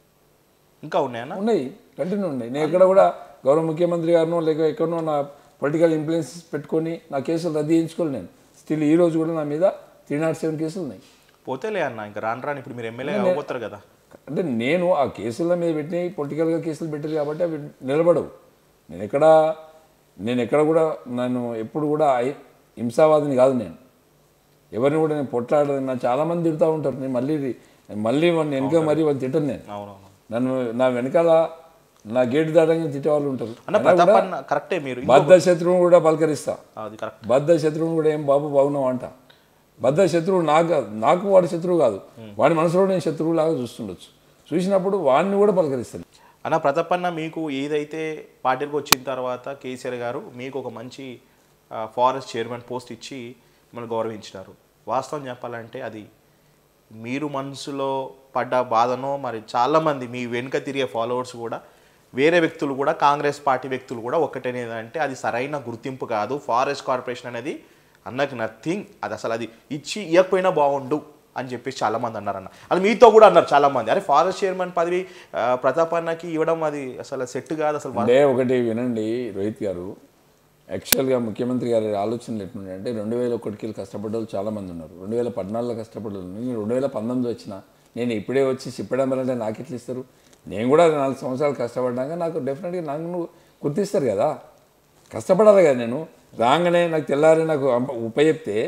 ఇంకా ఉన్నాయన్న ఉన్నాయి కంటిన్యూ ఉన్నాయి నేను ఎక్కడ కూడా గౌరవ ముఖ్యమంత్రి గారినో లేక ఎక్కడనో నా పొలిటికల్ ఇన్ఫ్లుయెన్స్ పెట్టుకొని నా కేసులు రద్దు చేయించుకోవాలి నేను స్టిల్ ఈ రోజు కూడా నా మీద త్రీ నాట్ సెవెన్ కేసులు ఉన్నాయి పోతేలే అన్న ఇంకా రాను రాను ఇప్పుడు మీరు ఎమ్మెల్యే అవ్వబోతారు కదా అంటే నేను ఆ కేసుల మీద పెట్టి పొలిటికల్గా కేసులు పెట్టారు కాబట్టి అవి నిలబడవు నేను ఎక్కడ నేను ఎక్కడ కూడా నన్ను ఎప్పుడు కూడా ఐ- హింసావాదిని కాదు నేను ఎవరిని కూడా నేను పొట్లాడదు నా చాలామంది తిడుతూ ఉంటారు నేను మళ్ళీ నేను మళ్ళీ వాళ్ళని వెనక మరీ వాళ్ళు తిట్టను నేను అవునవును నన్ను నా వెనకాల నా గేటు దాటంగా తిట్టే వాళ్ళు ఉంటారు అన్న ప్రతాప్ అన్న కరెక్టే మీరు బద్ధ శత్రువును కూడా పలకరిస్తా అది కరెక్ట్ బద్ధ శత్రువును కూడా ఏం బాబు బాగున్నావు అంట బద్ధ శత్రువు నాకు కాదు నాకు వాడి శత్రువు కాదు వాడి మనసులో నేను శత్రువు లాగా చూస్తుండొచ్చు చూసినప్పుడు వాడిని కూడా పలకరిస్తాను అన్న ప్రతాప్ అన్న మీకు ఏదైతే పార్టీకి వచ్చిన తర్వాత కేసీఆర్ గారు మీకు ఒక మంచి ఆ, ఫారెస్ట్ చైర్మన్ పోస్ట్ ఇచ్చి మిమ్మల్ని గౌరవించినారు వాస్తవం చెప్పాలంటే అది మీరు మనసులో పడ్డ బాధనో మరి చాలామంది మీ వెనుక తిరిగే ఫాలోవర్స్ కూడా వేరే వ్యక్తులు కూడా కాంగ్రెస్ పార్టీ వ్యక్తులు కూడా ఒకటేనేదంటే అది సరైన గుర్తింపు కాదు ఫారెస్ట్ కార్పొరేషన్ అనేది అన్నకి నథింగ్ అది అసలు అది ఇచ్చి ఇవ్వకపోయినా బాగుండు అని చెప్పేసి చాలామంది అన్నారన్న అది మీతో కూడా అన్నారు చాలామంది అరే ఫారెస్ట్ చైర్మన్ పదవి ఆ, ప్రతాప్ అన్నకి ఇవ్వడం అది అసలు సెట్ కాదు అసలు అంటే ఒకటి వినండి రోహిత్ గారు యాక్చువల్గా ముఖ్యమంత్రి గారి ఆలోచనలు ఎట్లున్నాయి అంటే రెండు వేల ఒకటికి కష్టపడ్డ వాళ్ళు చాలామంది ఉన్నారు రెండు వేల పద్నాలుగులో కష్టపడ్డ వాళ్ళు ఉన్నారు. నేను రెండు వేల పంతొమ్మిది వచ్చిన నేను ఇప్పుడే వచ్చి చెప్పడం అంటే నాకు ఎట్లా ఇస్తారు నేను కూడా నాలుగు సంవత్సరాలు కష్టపడ్డాక నాకు డెఫినెట్గా నాకు నువ్వు గుర్తిస్తారు కదా కష్టపడాలి కదా నేను రాగానే నాకు తెల్లారి నాకు అంప- ఉప చెప్తే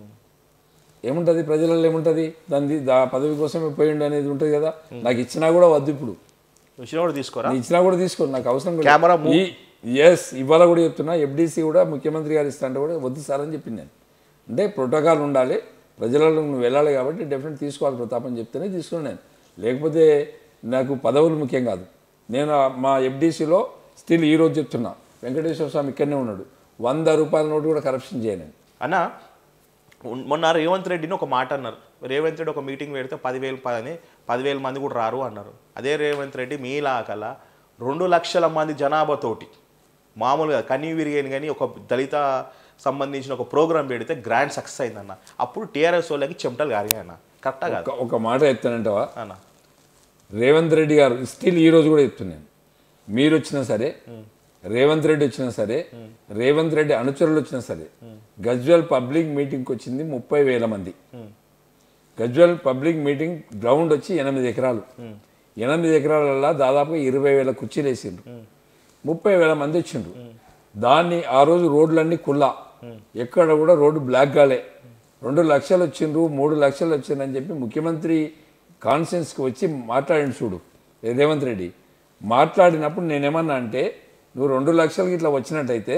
ఏముంటుంది ప్రజలలో ఏముంటుంది దాని దా పదవి కోసమే పోయిండు అనేది ఉంటుంది కదా నాకు ఇచ్చినా కూడా వద్దు ఇప్పుడు విషయం కూడా తీసుకోరా నేను ఇచ్చినా కూడా తీసుకోండి నాకు అవసరం కూడా కెమెరా ఈ ఎస్ ఇవాళ కూడా చెప్తున్నా ఎఫ్డీసీ కూడా ముఖ్యమంత్రి గారు ఇస్తా అంటే కూడా వద్దు సార్ అని చెప్పింది నేను అంటే ప్రోటోకాల్ ఉండాలి ప్రజలలో నువ్వు వెళ్ళాలి కాబట్టి డెఫినెట్ తీసుకోవాలి ప్రతాప్ అని చెప్తేనే తీసుకున్నాను నేను లేకపోతే నాకు పదవులు ముఖ్యం కాదు నేను ఆ- మా ఎఫ్డీసీలో స్టిల్ ఈ రోజు చెప్తున్నా వెంకటేశ్వర స్వామి ఇక్కడనే ఉన్నాడు వంద రూపాయల నోటు కూడా కరప్షన్ చేయను అన్న ఉన్- మొన్న రేవంత్ రెడ్డిని ఒక మాట అన్నారు రేవంత్ రెడ్డి ఒక మీటింగ్ పెడితే పదివేలు పదని పదివేల మంది కూడా రారు అన్నారు అదే రేవంత్ రెడ్డి మీలాకల రెండు లక్షల మంది జనాభాతోటి మామూలుగా కనీ విరిగాను కానీ ఒక దళిత సంబంధించిన ఒక ప్రోగ్రామ్ పెడితే గ్రాండ్ సక్సెస్ అయిందన్న అప్పుడు టీఆర్ఎస్ వాళ్ళకి చెమటలు కారిగాయి అన్న కరెక్టా కాదు ఒక- ఒక మాట చెప్తానంటావా అన్న రేవంత్ రెడ్డి గారు స్టిల్ ఈ రోజు కూడా చెప్తున్నాను మీరు వచ్చినా సరే రేవంత్ రెడ్డి వచ్చినా సరే రేవంత్ రెడ్డి అనుచరులు వచ్చినా సరే గజ్వెల్ పబ్లిక్ మీటింగ్కి వచ్చింది ముప్పై వేల మంది గజ్వెల్ పబ్లిక్ మీటింగ్ గ్రౌండ్ వచ్చి ఎనిమిది ఎకరాలు ఎనిమిది ఎకరాలలో దాదాపుగా ఇరవై వేల కుర్చీలు వేసిండ్రు ముప్పై వేల మంది వచ్చిండ్రు దాన్ని ఆ రోజు రోడ్లన్నీ కుల్లా ఎక్కడ కూడా రోడ్డు బ్లాక్ కాలే రెండు లక్షలు వచ్చిండ్రు మూడు లక్షలు వచ్చిండ్రు చెప్పి ముఖ్యమంత్రి కాన్ఫరెన్స్కి వచ్చి మాట్లాడిండు చూడు రేవంత్ రెడ్డి మాట్లాడినప్పుడు నేనేమన్నా అంటే నువ్వు రెండు లక్షలకి ఇట్లా వచ్చినట్టయితే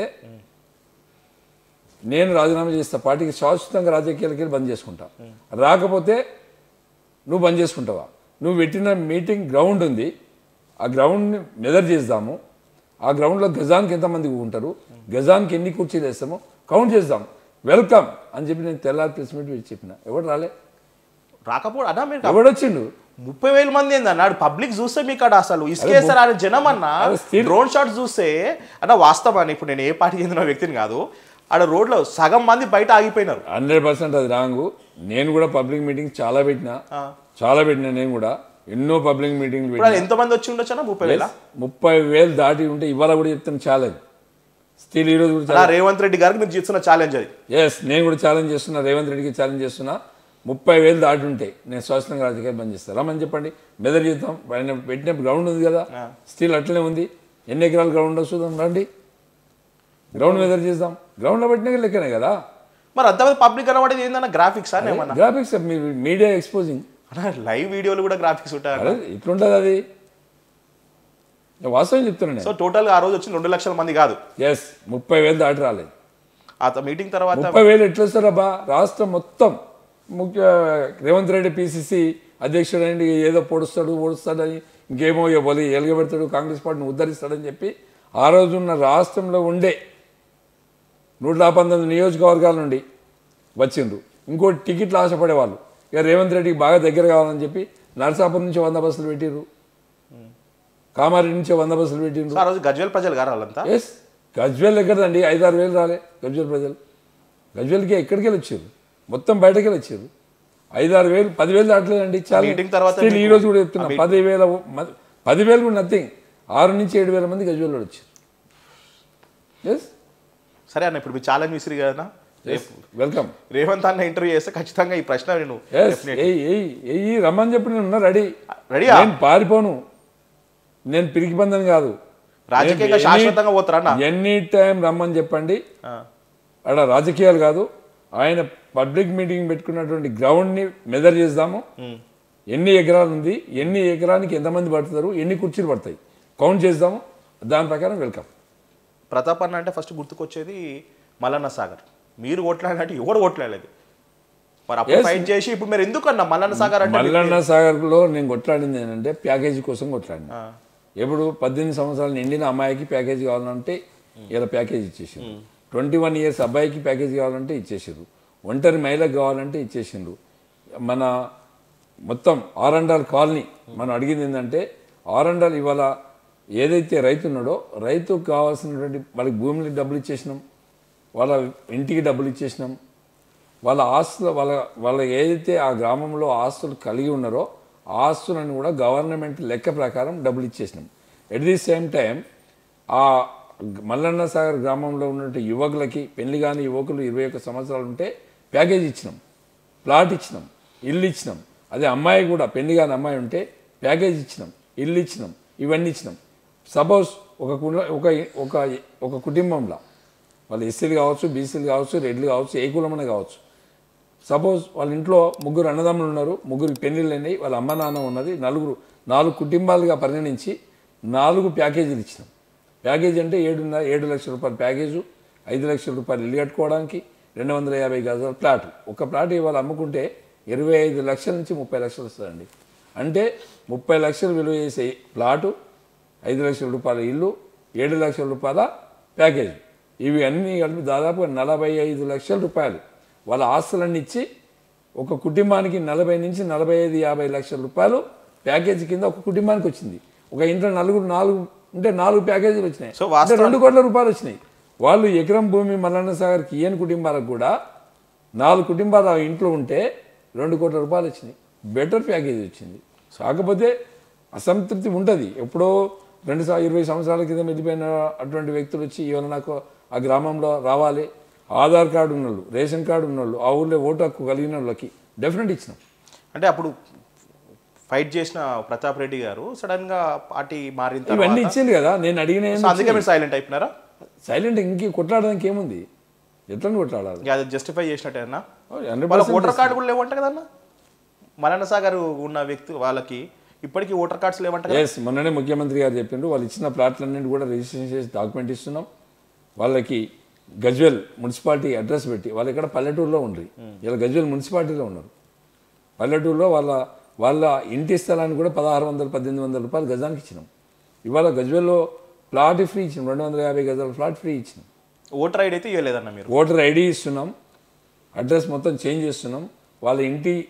నేను రాజీనామా చేస్తా పార్టీకి శాశ్వతంగా రాజకీయాలకి వెళ్ళి బంద్ చేసుకుంటా రాకపోతే నువ్వు బంద్ చేసుకుంటావా నువ్వు పెట్టిన మీటింగ్ గ్రౌండ్ ఉంది ఆ గ్రౌండ్ని మెజర్ చేద్దాము ఆ గ్రౌండ్లో గజానికి ఎంతమంది ఉంటారు గజానికి ఎన్ని కుర్చీలు వేస్తామో కౌంట్ చేద్దాం వెల్కమ్ అని చెప్పి నేను తెల్లారి ప్రెస్ మీట్ పెట్టి చెప్పిన ఎవడు రాలే రాకపోవడం అన్నా మీరు ఎవడొచ్చిండు ముప్పై వేల మంది ఏందన్న ఆడు పబ్లిక్ చూస్తే మీకు ఆడ అసలు ఇసుకేస్తారు ఆయన జనం అన్న అదే still- డ్రోన్ షాట్ చూస్తే అన్న వాస్తవాన్ని ఇప్పుడు నేను ఏ పార్టీకి చెందిన వ్యక్తిని కాదు ఆడ రోడ్లో సగం మంది బయట ఆగిపోయినారు హండ్రెడ్ పర్సెంట్ అది రాంగు నేను కూడా పబ్లిక్ మీటింగ్ చాలా పెట్టినా ఆ. చాలా పెట్టినా నేను కూడా ఎన్నో పబ్లిక్ మీటింగ్లు ఇప్పుడు పెట్టినా ఆడ ఎంతమంది వచ్చి ఉండొచ్చు అన్న ముప్పై వేల ముప్పై వేలు దాటి ఉంటే ఇవాళ కూడా చెప్తాను ఛాలెంజ్ స్టిల్ ఈరోజు కూడా అలా రేవంత్ రెడ్డి గారికి మీరు చేస్తున్న ఛాలెంజ్ అది ఎస్ నేను కూడా ఛాలెంజ్ చేస్తున్నా రేవంత్ రెడ్డికి ఛాలెంజ్ చేస్తున్నా ముప్పై వేలు దాటి ఉంటే నేను స్వచ్ఛంగా రాజకీయాలు బంద్ చేస్తాను రమ్మని చెప్పండి మెదర్ చేద్దాం ఆయన పెట్టిన గ్రౌండ్ ఉంది కదా స్టిల్ అట్లనే ఉంది ఎన్ని ఎకరాల గ్రౌండ్ చూద్దాం రండి గ్రౌండ్ మెదర్ చేద్దాం గ్రౌండ్లో పెట్టిన లెక్కనే కదా మరి అంతమంది పబ్లిక్ కనబడేది ఏందన్న గ్రాఫిక్స్ అని ఏమన్నా గ్రాఫిక్స్ మీ మీడియా ఎక్స్పోజింగ్ అన్న లైవ్ వీడియోలు కూడా గ్రాఫిక్స్ ఉంటాయి అదే ఇట్లుంటుంది అది నేను వాస్తవం చెప్తున్నాను సో టోటల్ ఆ రోజు వచ్చి రెండు లక్షల మంది కాదు ఎస్ ముప్పై వేలు దాటి రాలేదు ఆ మీటింగ్ తర్వాత ముప్పై వేలు ఎట్లా వస్తారబ్బా రాష్ట్రం మొత్తం ముఖ్య రేవంత్ రెడ్డి పిసిసి అధ్యక్షుడు అండి ఏదో పొడుస్తాడు పొడుస్తాడని ఇంకేమో ఇవ్వాలి ఎలగబెడతాడు కాంగ్రెస్ పార్టీని ఉద్ధరిస్తాడని చెప్పి ఆ రోజున్న రాష్ట్రంలో ఉండే నూట పంతొమ్మిది నియోజకవర్గాల నుండి వచ్చిండ్రు ఇంకోటి టికెట్లు ఆశపడేవాళ్ళు ఇక రేవంత్ రెడ్డికి బాగా దగ్గర కావాలని చెప్పి నరసాపురం నుంచి వంద బస్సులు పెట్టిర్రు కామారెడ్డి నుంచి వంద బస్సులు పెట్టిండ్రు సో ఆ రోజు గజ్వేల్ ప్రజలు గారు వాళ్ళంతా ఎస్ గజ్వేల్ ఎక్కడండి ఐదారు వేలు రాలే గజ్వేల్ ప్రజలు గజ్వేల్కి ఎక్కడికి వెళ్ళి వచ్చారు మొత్తం బయటకి వెళ్ళి వచ్చారు ఐదారు వేలు పదివేలు దాటలేదండి చాలా మీటింగ్ తర్వాత Still ఈ మీకు- రోజు కూడా చెప్తున్నా పదివేల మ- పదివేలు కూడా నథింగ్ ఆరు నుంచి ఏడు వేల మంది గజ్వేల్లో వచ్చారు ఎస్ సరే అన్న ఇప్పుడు మీ ఛాలెంజ్ విసిరి కదా రేపు వెల్కమ్ రేవంత్ అన్న ఇంటర్వ్యూ చేస్తే ఖచ్చితంగా ఈ ప్రశ్న నేను ఎస్ ఎయ్యి ఎయ్యి ఎయ్యి రమ్మని చెప్పి నేను ఉన్నా రెడీ రెడీయా నేను పారిపోను నేను పిరికి బంధన్ కాదు రాజకీయంగా నేను శాశ్వతంగా పోతారా అన్న ఎనీ టైం రమ్మని చెప్పండి ఆ. అక్కడ రాజకీయాలు కాదు ఆయన పబ్లిక్ మీటింగ్ పెట్టుకున్నటువంటి గ్రౌండ్ని మెజర్ చేద్దాము ఉమ్. ఎన్ని ఎకరాలు ఉంది ఎన్ని ఎకరానికి ఎంతమంది పడుతారు ఎన్ని కుర్చీలు పడతాయి కౌంట్ చేద్దాము దాని ప్రకారం వెల్కమ్ ప్రతాప్ అన్న అంటే ఫస్ట్ గుర్తుకొచ్చేది మల్లన్న సాగర్ మీరు కొట్లాడినట్టు ఎవరు కొట్లాడలేదు మరి అప్పుడు Yes. ఫైట్ చేసి ఇప్పుడు మీరు ఎందుకు అన్న మల్లన్న సాగర్ అంటే మల్లన్న సాగర్లో నేను కొట్లాడింది ఏంటంటే ప్యాకేజీ కోసం కొట్లాడిన ఆ. ఎప్పుడు పద్దెనిమిది సంవత్సరాలు నిండిన అమ్మాయికి ప్యాకేజీ కావాలంటే ఇలా ప్యాకేజ్ ఇచ్చేసారు ట్వంటీ వన్ ఇయర్స్ అబ్బాయికి ప్యాకేజ్ కావాలంటే ఇచ్చేసారు ఒంటరి మహిళకు కావాలంటే ఇచ్చేసిండ్రు మన మొత్తం ఆరండాల్ కాలనీ మనం అడిగింది ఏంటంటే ఆరండాల్ ఇవాళ ఏదైతే రైతు ఉన్నాడో రైతుకు కావాల్సినటువంటి వాళ్ళకి భూమికి డబ్బులు ఇచ్చేసినాం వాళ్ళ ఇంటికి డబ్బులు ఇచ్చేసినాం వాళ్ళ ఆస్తులు వాళ్ళ వాళ్ళ ఏదైతే ఆ గ్రామంలో ఆస్తులు కలిగి ఉన్నారో ఆ ఆస్తులను కూడా గవర్నమెంట్ లెక్క ప్రకారం డబ్బులు ఇచ్చేసినాం ఎట్ ది సేమ్ టైం ఆ మల్లన్న సాగర్ గ్రామంలో ఉన్నటువంటి యువకులకి పెళ్లి కాని యువకులు ఇరవై ఒక్క సంవత్సరాలు ఉంటే ప్యాకేజ్ ఇచ్చినాం ప్లాట్ ఇచ్చినాం ఇల్లు ఇచ్చినాం అదే అమ్మాయి కూడా పెళ్లి కాని అమ్మాయి ఉంటే ప్యాకేజ్ ఇచ్చినాం ఇల్లు ఇచ్చినాం ఇవన్నీ ఇచ్చినాం సపోజ్ ఒక కుల- ఒక ఒక ఒక కుటుంబంలో వాళ్ళు ఎస్సీలు కావచ్చు బీసీలు కావచ్చు రెడ్లు కావచ్చు ఏ కులమైన కావచ్చు సపోజ్ వాళ్ళ ఇంట్లో ముగ్గురు అన్నదమ్ములు ఉన్నారు ముగ్గురు పెళ్ళిళ్ళు అయినాయి వాళ్ళ అమ్మ నాన్న ఉన్నది నలుగురు నాలుగు కుటుంబాలుగా పరిగణించి నాలుగు ప్యాకేజీలు ఇచ్చినాం ప్యాకేజీ అంటే ఏడున్నర ఏడు లక్షల రూపాయల ప్యాకేజు ఐదు లక్షల రూపాయలు ఇల్లు కట్టుకోవడానికి రెండు వందల యాభై గజాల ప్లాట్ ఒక ప్లాట్ ఇవాళ అమ్ముకుంటే ఇరవై ఐదు లక్షల నుంచి ముప్పై లక్షలు వస్తుందండి అంటే ముప్పై లక్షలు విలువ చేసే ప్లాటు ఐదు లక్షల రూపాయల ఇల్లు ఏడు లక్షల రూపాయల ప్యాకేజ్ ఇవి అన్నీ కలిపి దాదాపు నలభై ఐదు లక్షల రూపాయలు వాళ్ళ ఆస్తులన్నీ ఇచ్చి ఒక కుటుంబానికి నలభై నుంచి నలభై ఐదు యాభై లక్షల రూపాయలు ప్యాకేజీ కింద ఒక కుటుంబానికి వచ్చింది ఒక ఇంట్లో నలుగురు నాలుగు ఉంటే నాలుగు ప్యాకేజీలు వచ్చినాయి సో అంటే రెండు కోట్ల రూపాయలు వచ్చినాయి వాళ్ళు ఎకరం భూమి మల్లన్న సాగర్కి ఇయ్యని కుటుంబాలకు కూడా నాలుగు కుటుంబాలు ఆ ఇంట్లో ఉంటే రెండు కోట్ల రూపాయలు వచ్చినాయి బెటర్ ప్యాకేజ్ వచ్చింది కాకపోతే అసంతృప్తి ఉంటుంది ఎప్పుడో రెండు సా- ఇరవై సంవత్సరాల క్రితం వెళ్ళిపోయిన అటువంటి వ్యక్తులు వచ్చి ఇవాళ నాకు ఆ గ్రామంలో రావాలి ఆధార్ కార్డు ఉన్నోళ్ళు రేషన్ కార్డు ఉన్నోళ్ళు ఆ ఊళ్ళో ఓటు హక్కు కలిగిన వాళ్ళకి డెఫినెట్ ఇచ్చినాం అంటే అప్పుడు ఫైట్ చేసిన ప్రతాప్ రెడ్డి గారు సడన్ గా పార్టీ మారిన ఇవన్నీ తర్వాత ఇచ్చింది కదా నేను అడిగిన సో అందుకే మీరు సైలెంట్ అయిపోయినారా సైలెంట్ ఇంక కొట్లాడడానికి ఏముంది ఎట్లా కొట్లాడాలి ఇక అది జస్టిఫై చేసినట్టేనా హండ్రెడ్ వాళ్ళ ఓటర్ కార్డు కూడా లేవంట కదన్న మలన్న సాగర్ ఉన్న వ్యక్తి వాళ్ళకి ఇప్పటికీ ఓటర్ కార్డ్స్ లేవంట కదా ఎస్ మొన్ననే ముఖ్యమంత్రి గారు చెప్పిండ్రు వాళ్ళు ఇచ్చిన ప్లాట్లన్నింటి కూడా రిజిస్ట్రేషన్ చేసి డాక్యుమెంట్ ఇస్తున్నాం వాళ్ళకి గజ్వెల్ మున్సిపాలిటీ అడ్రస్ పెట్టి వాళ్ళు ఇక్కడ పల్లెటూరులో ఉండ్రి ఇలా గజ్వెల్ మున్సిపాలిటీలో ఉన్నారు పల్లెటూరులో వాళ్ళ వాళ్ళ ఇంటి స్థలానికి కూడా పదహారు వందల పద్దెనిమిది వందల రూపాయలు గజానికి ఇచ్చినాం ఇవాళ గజ్వెల్లో ప్లాట్ ఫ్రీ ఇచ్చినాం రెండు వందల యాభై గజాల ప్లాట్ ఫ్రీ ఇచ్చినాం ఓటర్ ఐడి అయితే ఇవ్వలేదన్న మీరు ఓటర్ ఐడి ఇస్తున్నాం అడ్రస్ మొత్తం చేంజ్ చేస్తున్నాం వాళ్ళ ఇంటి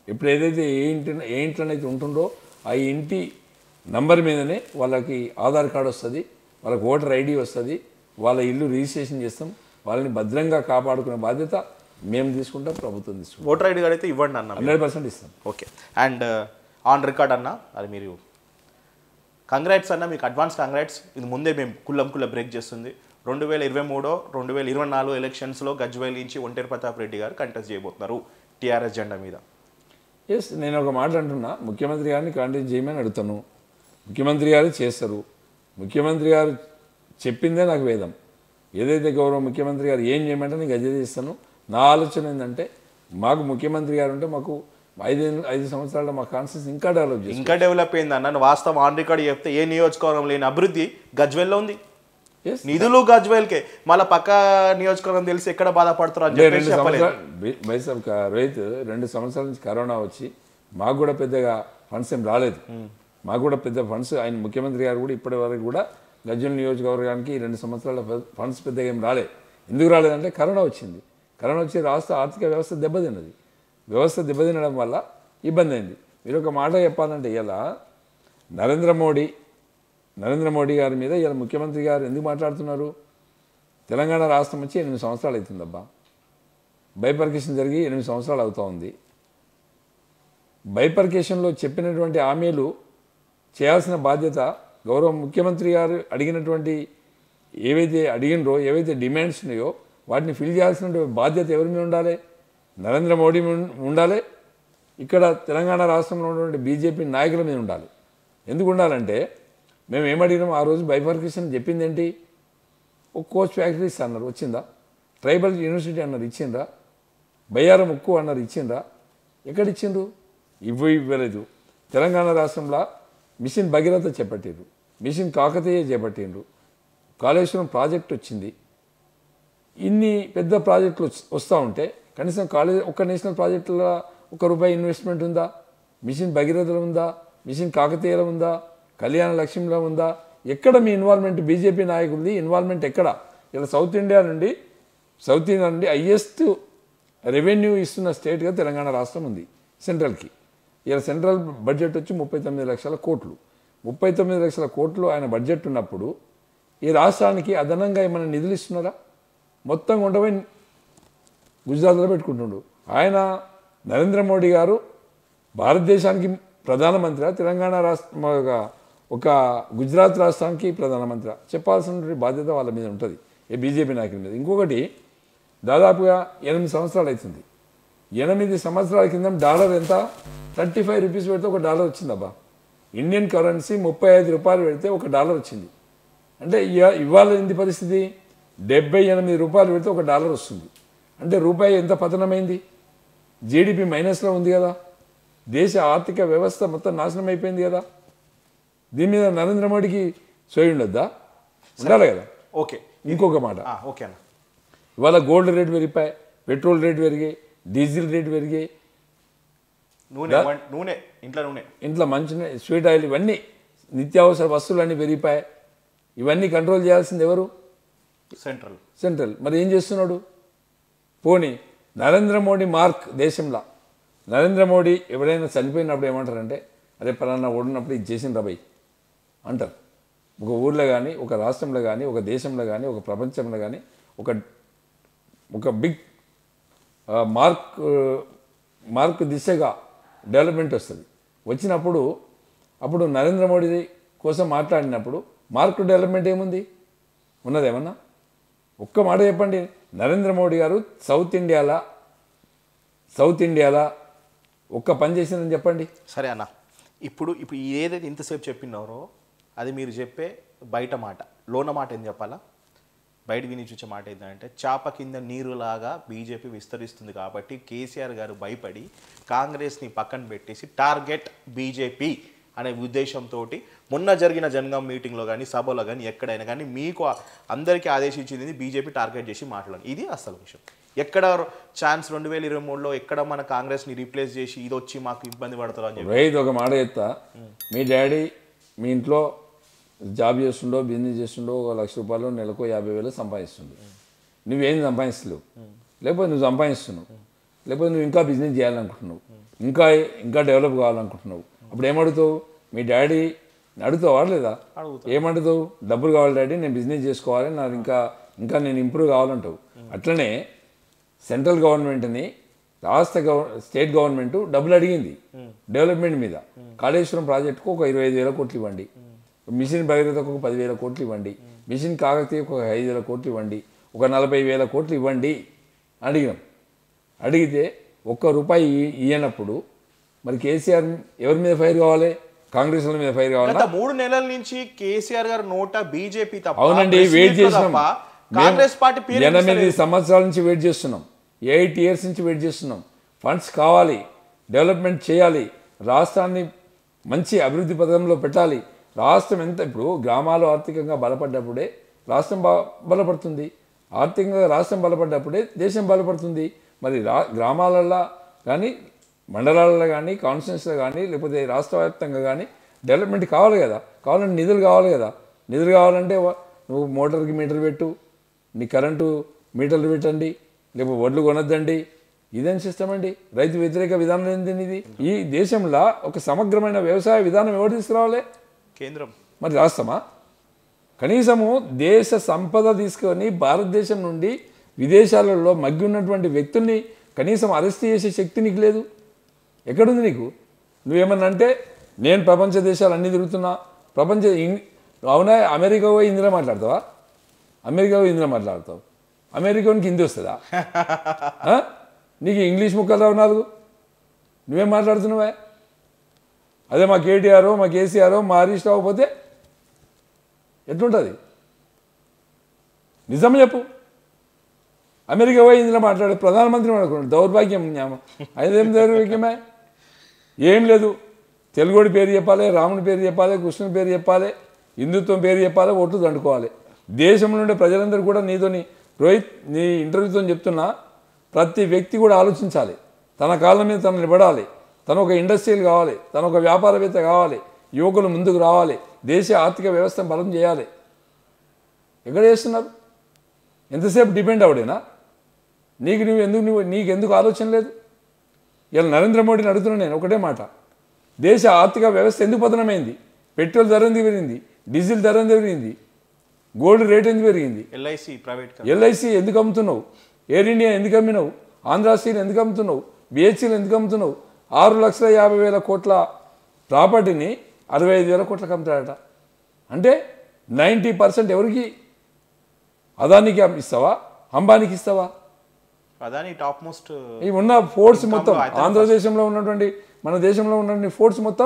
ఇప్పుడు ఏదైతే ఏ ఇంటి ఏ ఇంట్లోనైతే ఉంటుందో ఆ ఇంటి నంబర్ మీదనే వాళ్ళకి ఆధార్ కార్డు వస్తుంది వాళ్ళకి ఓటర్ ఐడి వస్తుంది వాళ్ళ ఇల్లు రిజిస్ట్రేషన్ చేస్తాం వాళ్ళని భద్రంగా కాపాడుకునే బాధ్యత మేము తీసుకుంటాం ప్రభుత్వం తీసుకుంటాం ఓటర్ ఐడి కార్డు అయితే ఇవ్వండి అన్న హండ్రెడ్ పర్సెంట్ ఇస్తాం ఓకే అండ్ ఆన్ రికార్డ్ అన్న అది మీరు కంగ్రాట్స్ అన్న మీకు అడ్వాన్స్ కంగ్రాట్స్ ఇది ముందే మేము కుల్లం కుల్ల బ్రేక్ చేస్తుంది రెండు వేల ఇరవై మూడో రెండు వేల ఇరవై నాలుగు ఎలక్షన్స్లో గజ్వేల్ నుంచి ఒంటేరు ప్రతాప్ రెడ్డి గారు కంటెస్ట్ చేయబోతున్నారు టీఆర్ఎస్ జెండా మీద ఎస్ నేను ఒక మాట అంటున్నా ముఖ్యమంత్రి గారిని కాంటాక్ట్ చేయమని అడుగుతాను ముఖ్యమంత్రి గారు చేస్తారు ముఖ్యమంత్రి గారు చెప్పిందే నాకు వేదం ఏదైతే గౌరవ ముఖ్యమంత్రి గారు ఏం చేయమంటే నేను అదే చేస్తాను నా ఆలోచన ఏంటంటే మాకు ముఖ్యమంత్రి గారు ఉంటే మాకు ఐదు ఐదు సంవత్సరాల్లో మా కాన్స్టిట్యూన్స్ ఇంకా డెవలప్ చేస్తాం ఇంకా డెవలప్ అయింది అన్న వాస్తవం ఆన్ రికార్డ్ చెప్తే ఏ నియోజకవర్గం లేని అభివృద్ధి గజ్వేల్లో ఉంది ఎస్ నిధులు గజ్వేల్కే మళ్ళీ పక్క నియోజకవర్గం తెలిసి ఎక్కడ బాధపడతారు అని అంటే చెప్పేసి రెండు చెప్పలేదు సంవత్సరాలు వైఎస్ఆర్ క- రోహిత్ రెండు సంవత్సరాల నుంచి కరోనా వచ్చి మాకు కూడా పెద్దగా ఫండ్స్ ఏం రాలేదు మాకు కూడా పెద్ద ఫండ్స్ ఆయన ముఖ్యమంత్రి గారు కూడా ఇప్పటి వరకు కూడా గజ్వల్ నియోజకవర్గానికి ఈ రెండు సంవత్సరాల ఫ- ఫండ్స్ పెద్దగా ఏం రాలేదు ఎందుకు రాలేదంటే కరోనా వచ్చింది కరోనా వచ్చి రాష్ట్ర ఆర్థిక వ్యవస్థ దెబ్బతిన్నది వ్యవస్థ దెబ్బతినడం వల్ల ఇబ్బంది అయింది మీరు ఒక మాట చెప్పాలంటే ఇలా నరేంద్ర మోడీ నరేంద్ర మోడీ గారి మీద ఇలా ముఖ్యమంత్రి గారు ఎందుకు మాట్లాడుతున్నారు తెలంగాణ రాష్ట్రం వచ్చి ఎనిమిది సంవత్సరాలు అవుతుందబ్బా బైపర్కేషన్ జరిగి ఎనిమిది సంవత్సరాలు అవుతా ఉంది బైపర్కేషన్లో చెప్పినటువంటి హామీలు చేయాల్సిన బాధ్యత గౌరవ ముఖ్యమంత్రి గారు అడిగినటువంటి ఏవైతే అడిగినరో ఏవైతే డిమాండ్స్ ఉన్నాయో వాటిని ఫిల్ చేయాల్సిన బాధ్యత ఎవరి మీద ఉండాలి నరేంద్ర మోడీ మీద ఉండాలి ఇక్కడ తెలంగాణ రాష్ట్రంలో ఉన్నటువంటి బీజేపీ నాయకుల మీద ఉండాలి ఎందుకు ఉండాలంటే మేము ఏమడిగినాం ఆ రోజు బైఫర్కేషన్ చెప్పింది ఏంటి ఒక కోచ్ ఫ్యాక్టరీస్ అన్నారు వచ్చిందా ట్రైబల్ యూనివర్సిటీ అన్నారు ఇచ్చిండ్రా బయ్యారం ఉక్కు అన్నారు ఇచ్చిండ్రా ఎక్కడ ఇచ్చిండ్రు ఇవ్వ ఇవ్వలేదు తెలంగాణ రాష్ట్రంలో మిషన్ భగీరథ చేపట్టిండ్రు మిషన్ కాకతీయ చేపట్టిండ్రు కాళేశ్వరం ప్రాజెక్ట్ వచ్చింది ఇన్ని పెద్ద ప్రాజెక్టులు వస్- వస్తూ ఉంటే కనీసం కాలేజ్ ఒక్క నేషనల్ ప్రాజెక్టులో ఒక రూపాయి ఇన్వెస్ట్మెంట్ ఉందా మిషన్ భగీరథలో ఉందా మిషన్ కాకతీయలో ఉందా కళ్యాణ లక్ష్యంలో ఉందా ఎక్కడ మీ ఇన్వాల్వ్మెంట్ బీజేపీ నాయకులది ఇన్వాల్వ్మెంట్ ఎక్కడ ఇలా సౌత్ ఇండియా నుండి సౌత్ ఇండియా నుండి హయ్యెస్ట్ రెవెన్యూ ఇస్తున్న స్టేట్గా తెలంగాణ రాష్ట్రం ఉంది సెంట్రల్కి ఇలా సెంట్రల్ బడ్జెట్ వచ్చి ముప్పై తొమ్మిది లక్షల కోట్లు ముప్పై తొమ్మిది లక్షల కోట్లు ఆయన బడ్జెట్ ఉన్నప్పుడు ఈ రాష్ట్రానికి అదనంగా ఏమైనా నిధులు ఇస్తున్నారా మొత్తం ఉండబోయి గుజరాత్లో పెట్టుకుంటుండు ఆయన నరేంద్ర మోడీ గారు భారతదేశానికి ప్రధానమంత్రి తెలంగాణ రాష్ట్ర ఒక- ఒక గుజరాత్ రాష్ట్రానికి ప్రధానమంత్రి చెప్పాల్సిన బాధ్యత వాళ్ళ మీద ఉంటుంది ఏ బీజేపీ నాయకుల మీద ఇంకొకటి దాదాపుగా ఎనిమిది సంవత్సరాలు అవుతుంది ఎనిమిది సంవత్సరాల కింద డాలర్ ఎంత థర్టీ ఫైవ్ రూపీస్ పెడితే ఒక డాలర్ వచ్చిందబ్బా ఇండియన్ కరెన్సీ ముప్పై ఐదు రూపాయలు పెడితే ఒక డాలర్ వచ్చింది అంటే ఇవా- ఇవాళ ఏంది పరిస్థితి డెబ్బై ఎనిమిది రూపాయలు పెడితే ఒక డాలర్ వస్తుంది అంటే రూపాయి ఎంత పతనమైంది జీడిపి మైనస్లో ఉంది కదా దేశ ఆర్థిక వ్యవస్థ మొత్తం నాశనం అయిపోయింది కదా దీని మీద నరేంద్ర మోడీకి సోయి ఉండొద్దా ఉండాలి కదా ఓకే ఇంకొక మాట ఆ, ఓకే అన్న ఇవాళ గోల్డ్ రేట్ పెరిగిపోయి పెట్రోల్ రేట్ పెరిగాయి డీజిల్ రేట్ పెరిగాయి నూనె వం- నూనె ఇంట్లో నూనె ఇంట్లో మంచి స్వీట్ ఆయిల్ ఇవన్నీ నిత్యావసర వస్తువులన్నీ పెరిగిపోయాయి ఇవన్నీ కంట్రోల్ చేయాల్సింది ఎవరు సెంట్రల్ సెంట్రల్ మరి ఏం చేస్తున్నాడు పోనీ నరేంద్ర మోడీ మార్క్ దేశంలో నరేంద్ర మోడీ ఎవరైనా చనిపోయినప్పుడు ఏమంటారంటే అరే పలానా ఓడినప్పుడు ఇది చేసిన రబై అంటారు ఒక ఊర్లో కానీ ఒక రాష్ట్రంలో కానీ ఒక దేశంలో కానీ ఒక ప్రపంచంలో కానీ ఒక ఒక బిగ్ ఆ, మార్క్ ఆ, మార్క్ దిశగా డెవలప్మెంట్ వస్తుంది వచ్చినప్పుడు అప్పుడు నరేంద్ర మోడీ కోసం మాట్లాడినప్పుడు మార్క్ డెవలప్మెంట్ ఏముంది ఉన్నదేమన్నా ఒక్క మాట చెప్పండి నరేంద్ర మోడీ గారు సౌత్ ఇండియాలో సౌత్ ఇండియాలో ఒక్క పని చేసిందని చెప్పండి సరే అన్న ఇప్పుడు ఇప్పుడు ఏదైతే ఇంతసేపు చెప్పినారో అది మీరు చెప్పే బయట మాట లోన మాట ఏం చెప్పాలా బయట విని చూసే మాట ఏంటంటే చాప కింద నీరులాగా బీజేపీ విస్తరిస్తుంది కాబట్టి కేసీఆర్ గారు భయపడి కాంగ్రెస్ని పక్కన పెట్టేసి టార్గెట్ బీజేపీ అనే ఉద్దేశంతో మొన్న జరిగిన జనగాం మీటింగ్లో కానీ సభలో కానీ ఎక్కడైనా కానీ మీకు అందరికీ ఆదేశించింది బీజేపీ టార్గెట్ చేసి మాట్లాడాలి ఇది అసలు విషయం ఎక్కడ ఛాన్స్ రెండు వేల ఇరవై మూడులో ఎక్కడ మన కాంగ్రెస్ని రీప్లేస్ చేసి ఇది వచ్చి మాకు ఇబ్బంది పడతారు అని చెప్పి రైతు ఒక మాట చెప్తా మీ డాడీ మీ ఇంట్లో జాబ్ చేస్తుండో బిజినెస్ చేస్తుండో ఒక లక్ష రూపాయలు నెలకు యాభై వేలు సంపాదిస్తుండు నువ్వేం సంపాదిస్తలేవు లేకపోతే నువ్వు సంపాదిస్తున్నావు లేకపోతే నువ్వు ఇంకా బిజినెస్ చేయాలనుకుంటున్నావు ఇంకా ఇంకా డెవలప్ కావాలనుకుంటున్నావు అప్పుడు ఏమడుగుతావు మీ డాడీ అడుగుతావా లేదా అడుగుతా. ఏమంటావు డబ్బులు కావాలి డాడీ నేను బిజినెస్ చేసుకోవాలి నాకు ఇంకా ఇంకా నేను ఇంప్రూవ్ కావాలంటావు అట్లనే సెంట్రల్ గవర్నమెంట్ని రాష్ట్ర గవ స్టేట్ గవర్నమెంట్ డబ్బులు అడిగింది డెవలప్మెంట్ మీద కాళేశ్వరం ప్రాజెక్టుకు ఒక ఇరవై ఐదు వేల కోట్లు ఇవ్వండి మిషన్ భగీరథకు ఒక పదివేల కోట్లు ఇవ్వండి మిషన్ కాకతీయకు ఒక ఐదు వేల కోట్లు ఇవ్వండి ఒక నలభై వేల కోట్లు ఇవ్వండి అడిగినాం అడిగితే ఒక్క రూపాయి ఇ- ఇయ్యనప్పుడు మరి కేసీఆర్ ఎవరి మీద ఫైర్ కావాలి కాంగ్రెస్ వాళ్ళ మీద ఫైర్ కావాలా గత మూడు నెలల నుంచి కేసీఆర్ గారు నోట బీజేపీ తప్ప అవునండి ప్రెస్ వెయిట్ మీట్లో చేసినాం తప్ప కాంగ్రెస్ పార్టీ పేరు ఎనిమిది వినిపిస్తలేదు. సంవత్సరాల నుంచి వెయిట్ చేస్తున్నాం ఎయిట్ ఇయర్స్ నుంచి వెయిట్ చేస్తున్నాం ఫండ్స్ కావాలి డెవలప్మెంట్ చేయాలి రాష్ట్రాన్ని మంచి అభివృద్ధి పథకంలో పెట్టాలి రాష్ట్రం ఎంత ఇప్పుడు గ్రామాలు ఆర్థికంగా బలపడ్డప్పుడే రాష్ట్రం బా బలపడుతుంది ఆర్థికంగా రాష్ట్రం బలపడ్డప్పుడే దేశం బలపడుతుంది మరి రా గ్రామాలల్లో కానీ మండలాలలో కానీ కాన్స్టిట్యూన్స్లో కానీ లేకపోతే రాష్ట్ర వ్యాప్తంగా కానీ డెవలప్మెంట్ కావాలి కదా కావాలంటే నిధులు కావాలి కదా నిధులు కావాలంటే వ- నువ్వు మోటార్కి మీటర్ పెట్టు నీ కరెంటు మీటర్లు పెట్టండి లేకపోతే వడ్లు కొనొద్దండి ఇదేం సిస్టమ్ అండి రైతు వ్యతిరేక విధానం ఏంటి ఇది ఈ దేశంలో ఒక సమగ్రమైన వ్యవసాయ విధానం ఎవరు తీసుకురావాలి కేంద్రం మరి రాష్ట్రమా కనీసము దేశ సంపద తీసుకొని భారతదేశం నుండి విదేశాలలో మగ్గి ఉన్నటువంటి వ్యక్తుల్ని కనీసం అరెస్ట్ చేసే శక్తి నీకు లేదు ఎక్కడుంది నీకు నువ్వేమన్నా అంటే నేను ప్రపంచ దేశాలు అన్నీ తిరుగుతున్నా ప్రపంచ ఇం- అవునా అమెరికా పోయి హిందీలో మాట్లాడతావా అమెరికా పోయి హిందీలో మాట్లాడతావు అమెరికానికి హిందీ వస్తుందా ఆ? నీకు ఇంగ్లీష్ ముక్కలు రావు నాలుగు నువ్వేం మాట్లాడుతున్నావా అదే మా కేటీఆర్ మా కేసీఆర్ మా హరీష్ రావు పోతే ఎట్లుంటుంది నిజం చెప్పు అమెరికా పోయి ఇందులో మాట్లాడే ప్రధానమంత్రి అనుకున్నాడు దౌర్భాగ్యం జ్ఞాపం అదేం దౌర్భాగ్యమే ఏం లేదు తెలుగుడి పేరు చెప్పాలి రాముడి పేరు చెప్పాలి కృష్ణుని పేరు చెప్పాలి హిందుత్వం పేరు చెప్పాలి ఓట్లు దండుకోవాలి దేశంలో ఉండే ప్రజలందరూ కూడా నీతోని రోహిత్ నీ ఇంటర్వ్యూతో చెప్తున్నా ప్రతి వ్యక్తి కూడా ఆలోచించాలి తన కాళ్ళ మీద తను నిలబడాలి తను ఒక ఇండస్ట్రియల్ కావాలి తను ఒక వ్యాపారవేత్త కావాలి యువకులు ముందుకు రావాలి దేశ ఆర్థిక వ్యవస్థను బలం చేయాలి ఎక్కడ చేస్తున్నారు ఎంతసేపు డిపెండ్ అవడేనా నీకు నువ్వు ఎందుకు నువ్వు నీకు ఎందుకు ఆలోచన లేదు ఇలా నరేంద్ర మోడీని అడుగుతున్నా నేను ఒకటే మాట దేశ ఆర్థిక వ్యవస్థ ఎందుకు పతనమైంది పెట్రోల్ ధర ఎందుకు పెరిగింది డీజిల్ ధర ఎందుకు పెరిగింది గోల్డ్ రేట్ ఎందుకు పెరిగింది ఎల్ఐసి ప్రైవేట్ ఎల్ఐసి ఎందుకు అమ్ముతున్నావు ఎయిర్ ఇండియా ఎందుకు అమ్మినావు ఆంధ్రా స్టీల్ ఎందుకు అమ్ముతున్నావు బిహెచ్ఎల్ ఎందుకు అమ్ముతున్నావు ఆరు లక్షల యాభై వేల కోట్ల ప్రాపర్టీని అరవై ఐదు వేల కోట్లకు అమ్ముతాడట అంటే నైంటీ పర్సెంట్ ఎవరికి అదానికి ఇస్తావా అంబానీకి ఇస్తావా అదాని టాప్ మోస్ట్ ఈ ఉన్న ఫోర్ట్స్ ఇంకా మొత్తం అయితే ఆంధ్రదేశంలో ఉన్నటువంటి మన దేశంలో ఉన్నటువంటి ఫోర్ట్స్ మొత్తం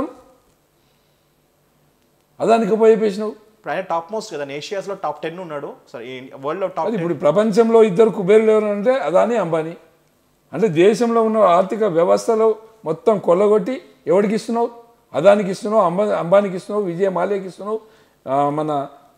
అదానికి ఉపయోగించినావు ఇప్పుడు ఆయన టాప్ మోస్ట్ కదా ఏషియాస్ లో టాప్ టెన్ ఉన్నాడు సరే వరల్డ్ లో టాప్ అది ఇప్పుడు ప్రపంచంలో ఇద్దరు కుబేరులు ఎవరు అంటే అదాని అంబానీ అంటే దేశంలో ఉన్న ఆర్థిక వ్యవస్థలో మొత్తం కొల్లగొట్టి ఎవరికి ఇస్తున్నావు అదానికి ఇస్తున్నావు అంబా అంబానీకి ఇస్తున్నావు విజయ మాల్యాకి ఇస్తున్నావు ఆ, మన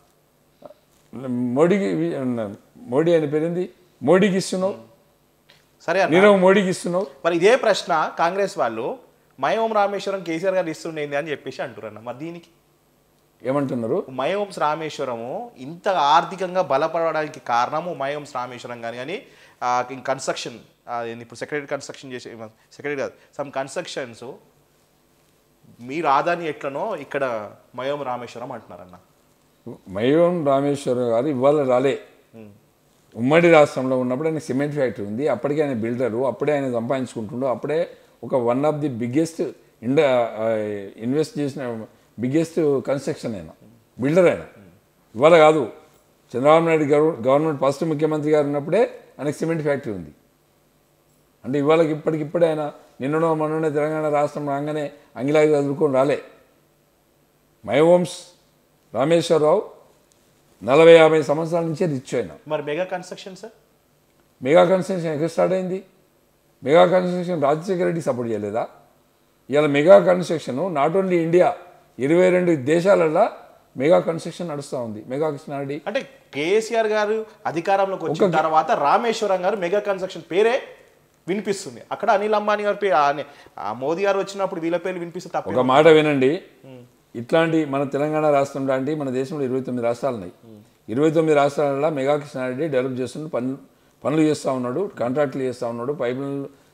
మోడీకి వి- మోడీ అని పేరుంది మోడీకి ఇస్తున్నావు సరే అన్న నీరవ్ మోడీకి ఇస్తున్నావు మరి ఇదే ప్రశ్న కాంగ్రెస్ వాళ్ళు మయోం రామేశ్వరం కేసీఆర్ గారు ఇస్తుండేంది అని చెప్పేసి అంటున్నారు మరి దీనికి ఏమంటున్నారు మయోమ్స్ రామేశ్వరము ఇంత ఆర్థికంగా బలపడడానికి కారణము మయోమ్స్ రామేశ్వరం కానీ కానీ కన్స్ట్రక్షన్ ఇప్పుడు సెక్రటరీ కన్స్ట్రక్షన్ చేసే సెక్రటరీ కాదు సమ్ కన్స్ట్రక్షన్స్ మీరు ఆదాని ఎట్లనో ఇక్కడ మయోం రామేశ్వరం అంటున్నారన్న మయోన్ రామేశ్వరరావు గారు ఇవాళ రాలే ఉమ్మడి రాష్ట్రంలో ఉన్నప్పుడు ఆయన సిమెంట్ ఫ్యాక్టరీ ఉంది అప్పటికే ఆయన బిల్డరు అప్పుడే ఆయన సంపాదించుకుంటుండు అప్పుడే ఒక వన్ ఆఫ్ ది బిగ్గెస్ట్ ఇండ ఇన్వెస్ట్ చేసిన బిగ్గెస్ట్ కన్స్ట్రక్షన్ ఆయన బిల్డర్ ఆయన ఇవాళ కాదు చంద్రబాబు నాయుడు గవ- గవర్నమెంట్ ఫస్ట్ ముఖ్యమంత్రి గారు ఉన్నప్పుడే ఆయనకి సిమెంట్ ఫ్యాక్టరీ ఉంది అంటే ఇవాళకి ఇప్పటికిప్పుడే ఆయన నిన్ననో మొన్ననే తెలంగాణ రాష్ట్రం రాగానే అంగిలాగి చదువుకొని రాలే మైవోమ్స్ రామేశ్వరరావు నలభై యాభై సంవత్సరాల నుంచే రిచ్ ఆయన మరి mega construction sir mega construction ఎక్కడ స్టార్ట్ అయింది mega construction Rajasekhara Reddy support చేయలేదా ఇవాళ mega construction not only India ఇరవై రెండు దేశాలలో మెగా కన్స్ట్రక్షన్ నడుస్తూ ఉంది మెగా కృష్ణారెడ్డి అంటే కేసీఆర్ గారు అధికారంలోకి వచ్చిన తర్వాత రామేశ్వరం గారు మెగా కన్స్ట్రక్షన్ పేరే వినిపిస్తుంది అక్కడ అనిల్ అంబానీ గారి పేరు ఆ- ఆ మోదీ గారు వచ్చినప్పుడు వీళ్ళ పేర్లు వినిపిస్తే తప్ప ఒక మాట వినండి ఇట్లాంటి మన తెలంగాణ రాష్ట్రం లాంటి మన దేశంలో ఇరవై తొమ్మిది రాష్ట్రాలు ఉన్నాయి ఇరవై తొమ్మిది రాష్ట్రాలలో మెగా కృష్ణారెడ్డి డెవలప్ చేస్తుండు పనులు పనులు చేస్తూ ఉన్నాడు కాంట్రాక్టులు చేస్తూ ఉన్నాడు పైపులు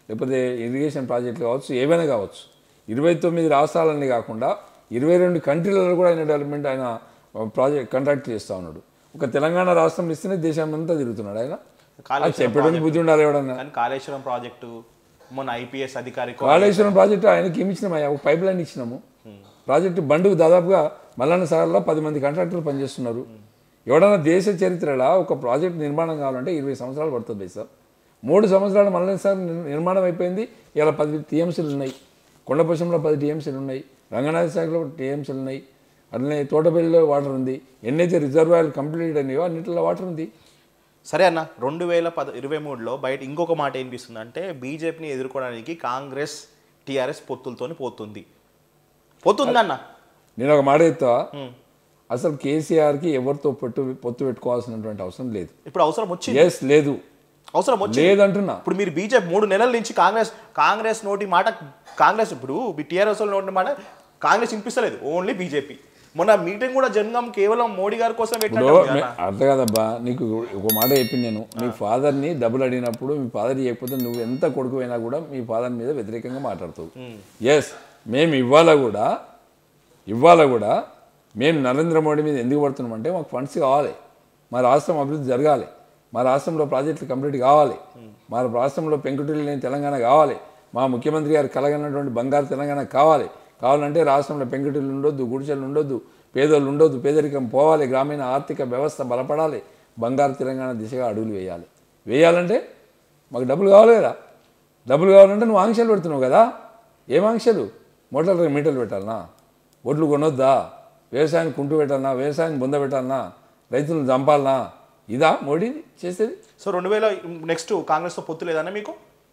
లేకపోతే ఇరిగేషన్ ప్రాజెక్టులు కావచ్చు ఏవైనా కావచ్చు ఇరవై తొమ్మిది రాష్ట్రాలన్నీ కాకుండా ఇరవై రెండు కంట్రీలలో కూడా ఆయన డెవలప్మెంట్ ఆయన ప్రాజెక్ట్ కాంట్రాక్ట్ చేస్తూ ఉన్నాడు ఒక తెలంగాణ రాష్ట్రం ఇస్తేనే దేశం అంతా తిరుగుతున్నాడు ఆయన అది కాళేశ్వరం చెప్పడానికి బుద్ధి ఉండాలి ఎవడన్నా కానీ కాళేశ్వరం ప్రాజెక్టు మొన్న ఐపీఎస్ అధికారి కాళేశ్వరం ప్రాజెక్టు ఆయనకి ఏమి ఇచ్చినామయ్యా ఒక పైప్ లైన్ ఇచ్చినాము ప్రాజెక్టు బండుకు దాదాపుగా మల్లన్న సాగర్లో పది మంది కాంట్రాక్టర్లు పనిచేస్తున్నారు ఎవడన్నా దేశ చరిత్రలో ఒక ప్రాజెక్ట్ నిర్మాణం కావాలంటే ఇరవై సంవత్సరాలు పడుతుంది బై సార్ మూడు సంవత్సరాలు మల్లన్న సాగర్ నిర్- నిర్మాణం అయిపోయింది ఇలా పది టీఎంసీలు ఉన్నాయి కొండపోశంలో పది టీఎంసీలు ఉన్నాయి రంగనాథ సాగర్లో టీఎంసీలు ఉన్నాయి అట్లనే తోటపల్లిలో వాటర్ ఉంది ఎన్నైతే రిజర్వాయర్లు కంప్లీట్ అయినాయో అన్నింటిలో వాటర్ ఉంది సరే అన్న రెండు వేల పద ఇరవై మూడులో బయట ఇంకొక మాట ఏనిపిస్తుంది అంటే బీజేపీని ఎదుర్కోవడానికి కాంగ్రెస్ టీఆర్ఎస్ పొత్తులతోని పోతుంది పోతుంది అన్న నేను ఒక మాట చెప్తావా అసలు కేసీఆర్కి ఎవరితో పొట్టు పొత్తు పెట్టుకోవాల్సినటువంటి అవసరం లేదు ఇప్పుడు అవసరం వచ్చింది ఎస్ లేదు అవసరం వచ్చింది లేదంటున్నా ఇప్పుడు మీరు బీజేపీ మూడు నెలల నుంచి కాంగ్రెస్ కాంగ్రెస్ నోటి మాట కాంగ్రెస్ ఇప్పుడు టీఆర్ఎస్ నోటి మాట కాంగ్రెస్ వినిపిస్తలేదు ఓన్లీ బీజేపీ మొన్న మీటింగ్ కూడా జనగం కేవలం మోడీ గారి కోసం ఇప్పుడు పెట్టినట్టు మే- అర్థం కాదబ్బా నీకు ఒక మాట చెప్పింది నేను మీ ఫాదర్ని డబ్బులు అడిగినప్పుడు మీ ఫాదర్ చేయకపోతే నువ్వు ఎంత కొడుకు అయినా కూడా మీ ఫాదర్ మీద వ్యతిరేకంగా మాట్లాడుతావు ఎస్ మేము ఇవాళ కూడా ఇవాళ కూడా మేము నరేంద్ర మోడీ మీద ఎందుకు పడుతున్నామంటే మాకు ఫండ్స్ కావాలి మా రాష్ట్రం అభివృద్ధి జరగాలి మా రాష్ట్రంలో ప్రాజెక్టులు కంప్లీట్ కావాలి మా రాష్ట్రంలో పెంకుటిల్లు లేని తెలంగాణ కావాలి మా ముఖ్యమంత్రి గారు కలగనటువంటి బంగారు తెలంగాణ కావాలి కావాలంటే రాష్ట్రంలో పెంకుటిల్లు ఉండొద్దు గుడిసెలు ఉండొద్దు పేదోళ్ళు ఉండొద్దు పేదరికం పోవాలి గ్రామీణ ఆర్థిక వ్యవస్థ బలపడాలి బంగారు తెలంగాణ దిశగా అడుగులు వేయాలి వేయాలంటే మాకు డబ్బులు కావాలి కదా డబ్బులు కావాలంటే నువ్వు ఆంక్షలు పెడుతున్నావు కదా ఏం ఆంక్షలు మోటార్లు మీటర్లు పెట్టాలనా ఒడ్లు కొనొద్దా వ్యవసాయాన్ని కుంటు పెట్టాలనా వ్యవసాయాన్ని బొంద పెట్టాలనా రైతులను చంపాలనా ఇదా మోడీ చేసేది సో రెండు వేల నెక్స్ట్ కాంగ్రెస్తో పొత్తు లేదన్న మీకు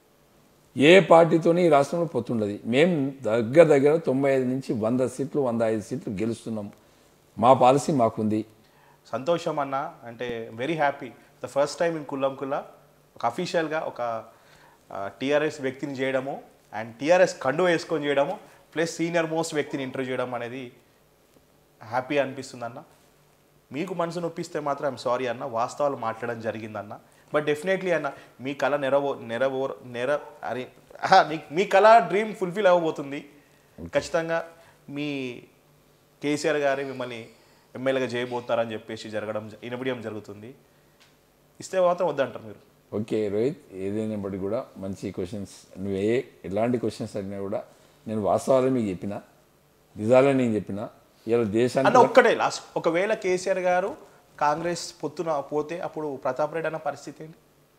ఏ పార్టీతోని ఈ రాష్ట్రంలో పొత్తుండదు మేము దగ్గర దగ్గర తొంభై ఐదు నుంచి వంద సీట్లు వంద ఐదు సీట్లు గెలుస్తున్నాం మా పాలసీ మాకుంది సంతోషం అన్న అంటే very happy the first time in కుల్లం కుల్లా ఒక అఫీషియల్గా ఒక టీఆర్ఎస్ వ్యక్తిని చేయడము అండ్ టీఆర్ఎస్ కండు వేసుకొని చేయడము ప్లస్ సీనియర్ మోస్ట్ వ్యక్తిని ఇంటర్వ్యూ చేయడం అనేది హ్యాపీ అనిపిస్తుంది అన్న మీకు మనసు నొప్పిస్తే మాత్రం ఐమ్ సారీ అన్న వాస్తవాలు మాట్లాడడం జరిగిందన్న బట్ డెఫినెట్లీ అన్న మీ కళ నెరవో నెరవో నెర అరే ఆహా, మీ- మీ కళ డ్రీమ్ ఫుల్ఫిల్ అవ్వబోతుంది ఖచ్చితంగా మీ కేసీఆర్ గారి మిమ్మల్ని ఎమ్మెల్యేగా చేయబోతున్నారని చెప్పేసి జరగడం ఇనబడియం జరుగుతుంది ఇస్తే మాత్రం వద్దంటారు మీరు ఓకే రోహిత్ ఏదైనప్పటికీ కూడా మంచి క్వశ్చన్స్ నువ్వు ఏ ఎలాంటి క్వశ్చన్స్ అడిగినా కూడా నేను వాస్తవాలే మీకు చెప్పిన నిజాలే నేను చెప్పిన ఇలా అన్న దేశానికి ఒక్కటే లాస్ట్ ఒకవేళ కేసీఆర్ గారు కాంగ్రెస్ పొత్తున పోతే అప్పుడు ప్రతాప్ రెడ్డి అన్న పరిస్థితి ఏంటి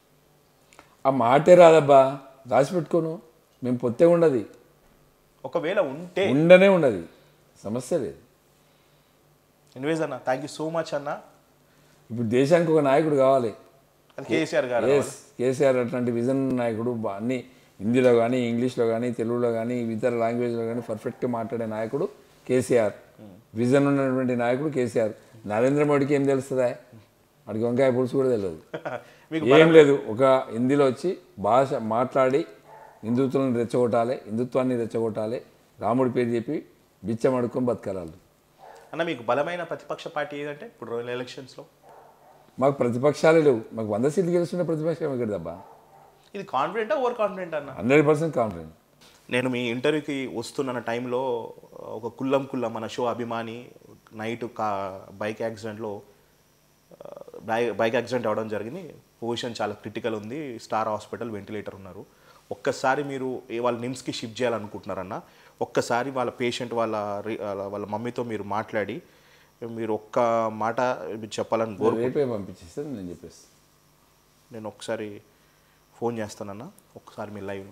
ఆ మాటే రాదబ్బా రాసి పెట్టుకోను మేము పొత్తే ఉండదు ఒకవేళ ఉంటే ఉండనే ఉండదు సమస్య లేదు ఎనివేస్ అన్న థ్యాంక్ యూ సో మచ్ అన్న ఇప్పుడు దేశానికి ఒక నాయకుడు కావాలి అది కేసీఆర్ గారు ఎస్ కేసీఆర్ అట్లాంటి విజన్ నాయకుడు బా- అన్ని హిందీలో కానీ ఇంగ్లీష్లో కానీ తెలుగులో కానీ ఇతర లాంగ్వేజ్లో కానీ పర్ఫెక్ట్గా మాట్లాడే నాయకుడు కేసీఆర్ విజన్ ఉన్నటువంటి నాయకుడు కేసీఆర్ నరేంద్ర మోడీకి ఏం తెలుస్తుందా వాడికి వంకాయ పులుసు కూడా తెలియదు మీకు ఏం లేదు ఒక హిందీలో వచ్చి భాష మాట్లాడి హిందుత్వాన్ని రెచ్చగొట్టాలి హిందుత్వాన్ని రెచ్చగొట్టాలి రాముడి పేరు చెప్పి బిచ్చం అడుక్కొని బతకాలి అన్న మీకు బలమైన ప్రతిపక్ష పార్టీ ఏదంటే ఇప్పుడు రోయల్ ఎలక్షన్స్లో మాకు ప్రతిపక్షాలే లేవు మాకు వంద సీట్లు గెలుస్తుండే ప్రతిపక్షం ఎక్కడదబ్బా ఇది కాన్ఫిడెంటా ఓవర్ కాన్ఫిడెంట్ అన్న హండ్రెడ్ పర్సెంట్ కాన్ఫిడెంట్ నేను మీ ఇంటర్వ్యూకి వస్తున్న టైంలో ఒక కుల్లం కుల్లం మన షో అభిమాని నైట్ కా బైక్ యాక్సిడెంట్లో ఆ, బై- బైక్ యాక్సిడెంట్ అవ్వడం జరిగింది పొజిషన్ చాలా క్రిటికల్ ఉంది స్టార్ హాస్పిటల్ వెంటిలేటర్ ఉన్నారు ఒక్కసారి మీరు ఏ వాళ్ళ నిమ్స్కి షిఫ్ట్ చేయాలనుకుంటున్నారన్న ఒక్కసారి వాళ్ళ పేషెంట్ వాళ్ళ రి- వాళ్ళ- వాళ్ళ మమ్మీతో మీరు మాట్లాడి మీరు ఒక్క మాట మీరు చెప్పాలని కోరు రేపే పంపించేస్తే నేను చెప్పేస్తాను నేను ఒకసారి ఫోన్ చేస్తానన్నా ఒకసారి మీ లైవ్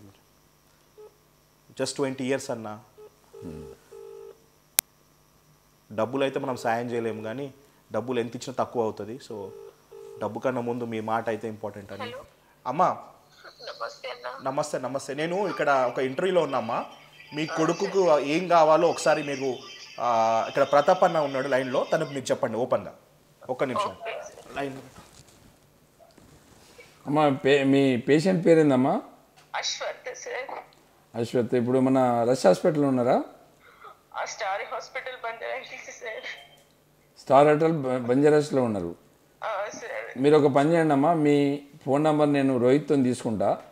జస్ట్ ట్వంటీ ఇయర్స్ అన్న డబ్బులు అయితే మనం సాయం చేయలేము కానీ డబ్బులు ఎంత ఇచ్చినా తక్కువ అవుతుంది సో డబ్బు కన్నా ముందు మీ మాట అయితే ఇంపార్టెంట్ అని అమ్మా నమస్తే అన్న నమస్తే నమస్తే నేను ఇక్కడ ఒక ఇంటర్వ్యూలో ఉన్నామ్మా మీ కొడుకుకు ఏం కావాలో ఒకసారి మీకు ఆ, ఇక్కడ ప్రతాప్ అన్న ఉన్నాడు లైన్లో తనకు మీరు చెప్పండి ఓపెన్గా ఒక్క నిమిషం లైన్ అమ్మా పే మీ పేషెంట్ పేరేందమ్మా అశ్వత్ సార్ అశ్వత్ ఇప్పుడు మన రష్ హాస్పిటల్ ఉన్నారా ఆ స్టార్ హాస్పిటల్ బంద్ అయింది సార్ స్టార్ హోటల్ బ- బంజారాస్లో ఉన్నారు ఆ, సార్ మీరు ఒక పని చేయండి అమ్మా మీ ఫోన్ నెంబర్ నేను రోహిత్తో తీసుకుంటా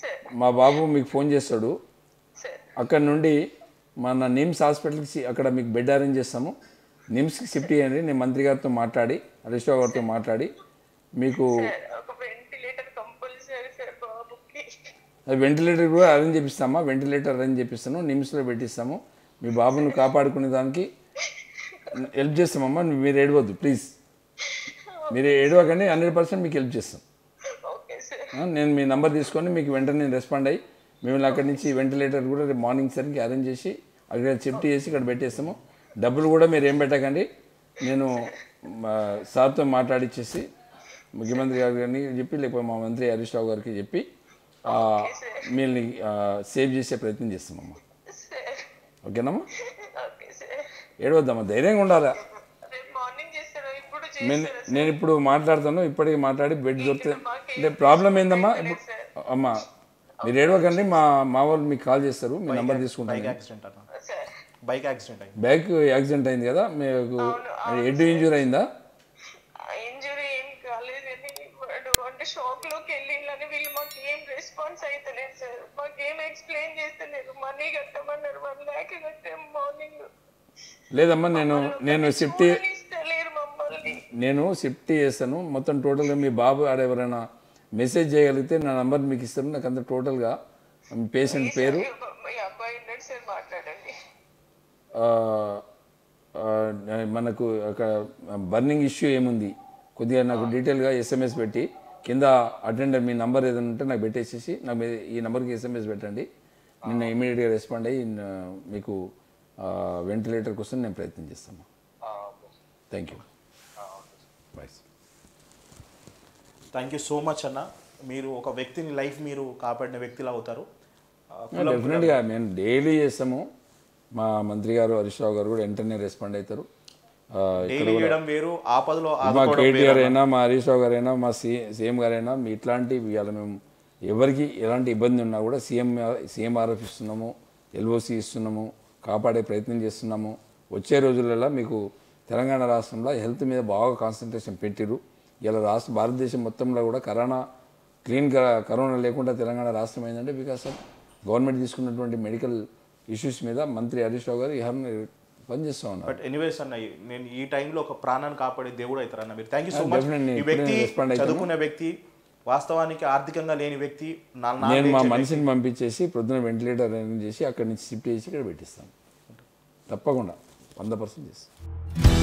సార్ మా బాబు మీకు ఫోన్ చేస్తాడు సార్ అక్కడ నుండి మన నిమ్స్ హాస్పిటల్కి సి- అక్కడ మీకు బెడ్ అరేంజ్ చేస్తాము నిమ్స్కి షిఫ్ట్ చేయండి నేను మంత్రి గారితో మాట్లాడి హరీష్ రావు గారితో మాట్లాడి మీకు సార్ ఒక వెంటిలేటర్ కంపల్సరీ సార్ బాబుకి అది వెంటిలేటర్ కూడా అరేంజ్ చేపిస్తామా వెంటిలేటర్ అరేంజ్ చేపిస్తాను నిమ్స్లో పెట్టిస్తాము మీ బాబును కాపాడుకునే దానికి హెల్ప్ చేస్తామమ్మా మీరు ఏడవద్దు ప్లీజ్ మీరు ఏడవకండి హండ్రెడ్ పర్సెంట్ మీకు హెల్ప్ చేస్తాం ఓకే సార్ ఆ, నేను మీ నంబర్ తీసుకొని మీకు వెంటనే రెస్పాండ్ అయ్యి మేము అక్కడి నుంచి వెంటిలేటర్ కూడా రేపు మార్నింగ్ సరికి అరేంజ్ చేసి అక్కడ షిఫ్ట్ చేసి ఇక్కడ పెట్టేస్తాము డబ్బులు కూడా మీరు ఏం పెట్టకండి నేను మా సార్తో మాట్లాడిచ్చేసి ముఖ్యమంత్రి గారు గారిని చెప్పి లేకపోతే మా మంత్రి హరీష్ రావు గారికి చెప్పి ఆ, మిమ్మల్ని సేవ్ చేసే ప్రయత్నం చేస్తామమ్మా సార్ ఓకేనమ్మా ఓకే సార్ ఏడవద్దమ్మా ధైర్యంగా ఉండాలా రేపు మార్నింగ్ చేస్తారా ఇప్పుడు నేను చేస్తారా నేను ఇప్పుడు మాట్లాడతాను ఇప్పటికి మాట్లాడి బెడ్ దొరికితే అంటే ప్రాబ్లం ఏందమ్మా ఇప్పుడు అమ్మా మీరు ఏడవకండి మా మా వాళ్ళు మీకు కాల్ చేస్తారు మీ నెంబర్ తీసుకుంటాను బైక్ యాక్సిడెంట్ అన్న సార్ బైక్ యాక్సిడెంట్ అయింది బ్యాక్ యాక్సిడెంట్ అయింది కదా మీకు హెడ్ ఇంజూరీ అయిందా ఇంజురీ ఏం కాలేదని వాడు అంటే షాక్ లోకి వెళ్ళిందని వీళ్ళు మాకు ఏం రెస్పాన్స్ అయితలేదు సార్ మాకు ఏం ఎక్స్ప్లెయిన్ చేస్తలేదు మనీ కట్టమన్నారు వన్ ల్యాక్ కట్టాం మార్నింగ్ లేదమ్మా నేను నేను షిఫ్ట్ ఇస్తలేరు మమ్మల్ని నేను షిఫ్ట్ చేస్తాను మొత్తం టోటల్గా మీ బాబు ఆడ ఎవరైనా మెసేజ్ చేయగలిగితే నా నంబర్ మీకు ఇస్తాను నాకు అంత టోటల్గా పేషెంట్ పేరు ఈ అబ్బాయి ఉన్నాడు సార్ మాట్లాడండి ఆ, ఆ, మనకు ఒక బర్నింగ్ ఇష్యూ ఏముంది కొద్దిగా నాకు డీటెయిల్గా ఎస్ఎంఎస్ పెట్టి కింద అటెండర్ మీ నంబర్ ఏదైనా ఉంటే నాకు పెట్టేసేసి నాకు మీ- ఈ నెంబర్కి ఎస్ఎంఎస్ పెట్టండి నేను ఇమీడియట్గా రెస్పాండ్ అయ్యి న- మీకు వెంటిలేటర్ కోసం నేను ప్రయత్నం చేస్తాను thank you bye thank you so much అన్న మీరు ఒక వ్యక్తిని లైఫ్ మీరు కాపాడిన వ్యక్తిలా అవుతారు ఆ, కులం- డెఫినెట్గా మేము డైలీ చేస్తాము మా మంత్రి గారు హరీష్ రావు గారు కూడా వెంటనే రెస్పాండ్ అవుతారు ఆ, డైలీ చేయడం వేరు ఆపదలో మా ఆదుకోవడం వేరు కేటీఆర్ అయినా మా హరీష్ రావు గారైనా మా సి సీఎం గారైనా మీ ఇట్లాంటి ఇవాళ మేము ఎవరికి ఎలాంటి ఇబ్బంది ఉన్నా కూడా సీఎం సీఎంఆర్ఎఫ్ ఇస్తున్నాము ఎల్ఓసి ఇస్తున్నాము కాపాడే ప్రయత్నం చేస్తున్నాము వచ్చే రోజులలో మీకు తెలంగాణ రాష్ట్రంలో హెల్త్ మీద బాగా కాన్సన్ట్రేషన్ పెట్టిరు ఇలా రాష్ట్ర భారతదేశం మొత్తంలో కూడా కరోనా క్లీన్ కరోనా లేకుండా తెలంగాణ రాష్ట్రం ఏంటంటే బికాస్ ఆఫ్ గవర్నమెంట్ తీసుకున్నటువంటి మెడికల్ ఇష్యూస్ మీద మంత్రి హరీష్ రావు గారు ఈ పనిచేస్తూ ఉన్నారు బట్ ఎనీవేస్ అన్న ఈ- నేను ఈ టైంలో ఒక ప్రాణాన్ని కాపాడే దేవుడు అవుతారన్న మీరు thank you so much definitely. ఈ ఇప్పుడే వ్యక్తి respond అవుతాను. చదువుకునే వ్యక్తి వాస్తవానికి ఆర్థికంగా లేని వ్యక్తి నా నా నేను మా nature మనిషిని పంపించేసి ప్రొద్దున వెంటిలేటర్ అరేంజ్ చేసి అక్కడి నుంచి షిఫ్ట్ చేసి ఇక్కడ పెట్టిస్తాను తప్పకుండా వంద పర్సెంట్ చేస్తాను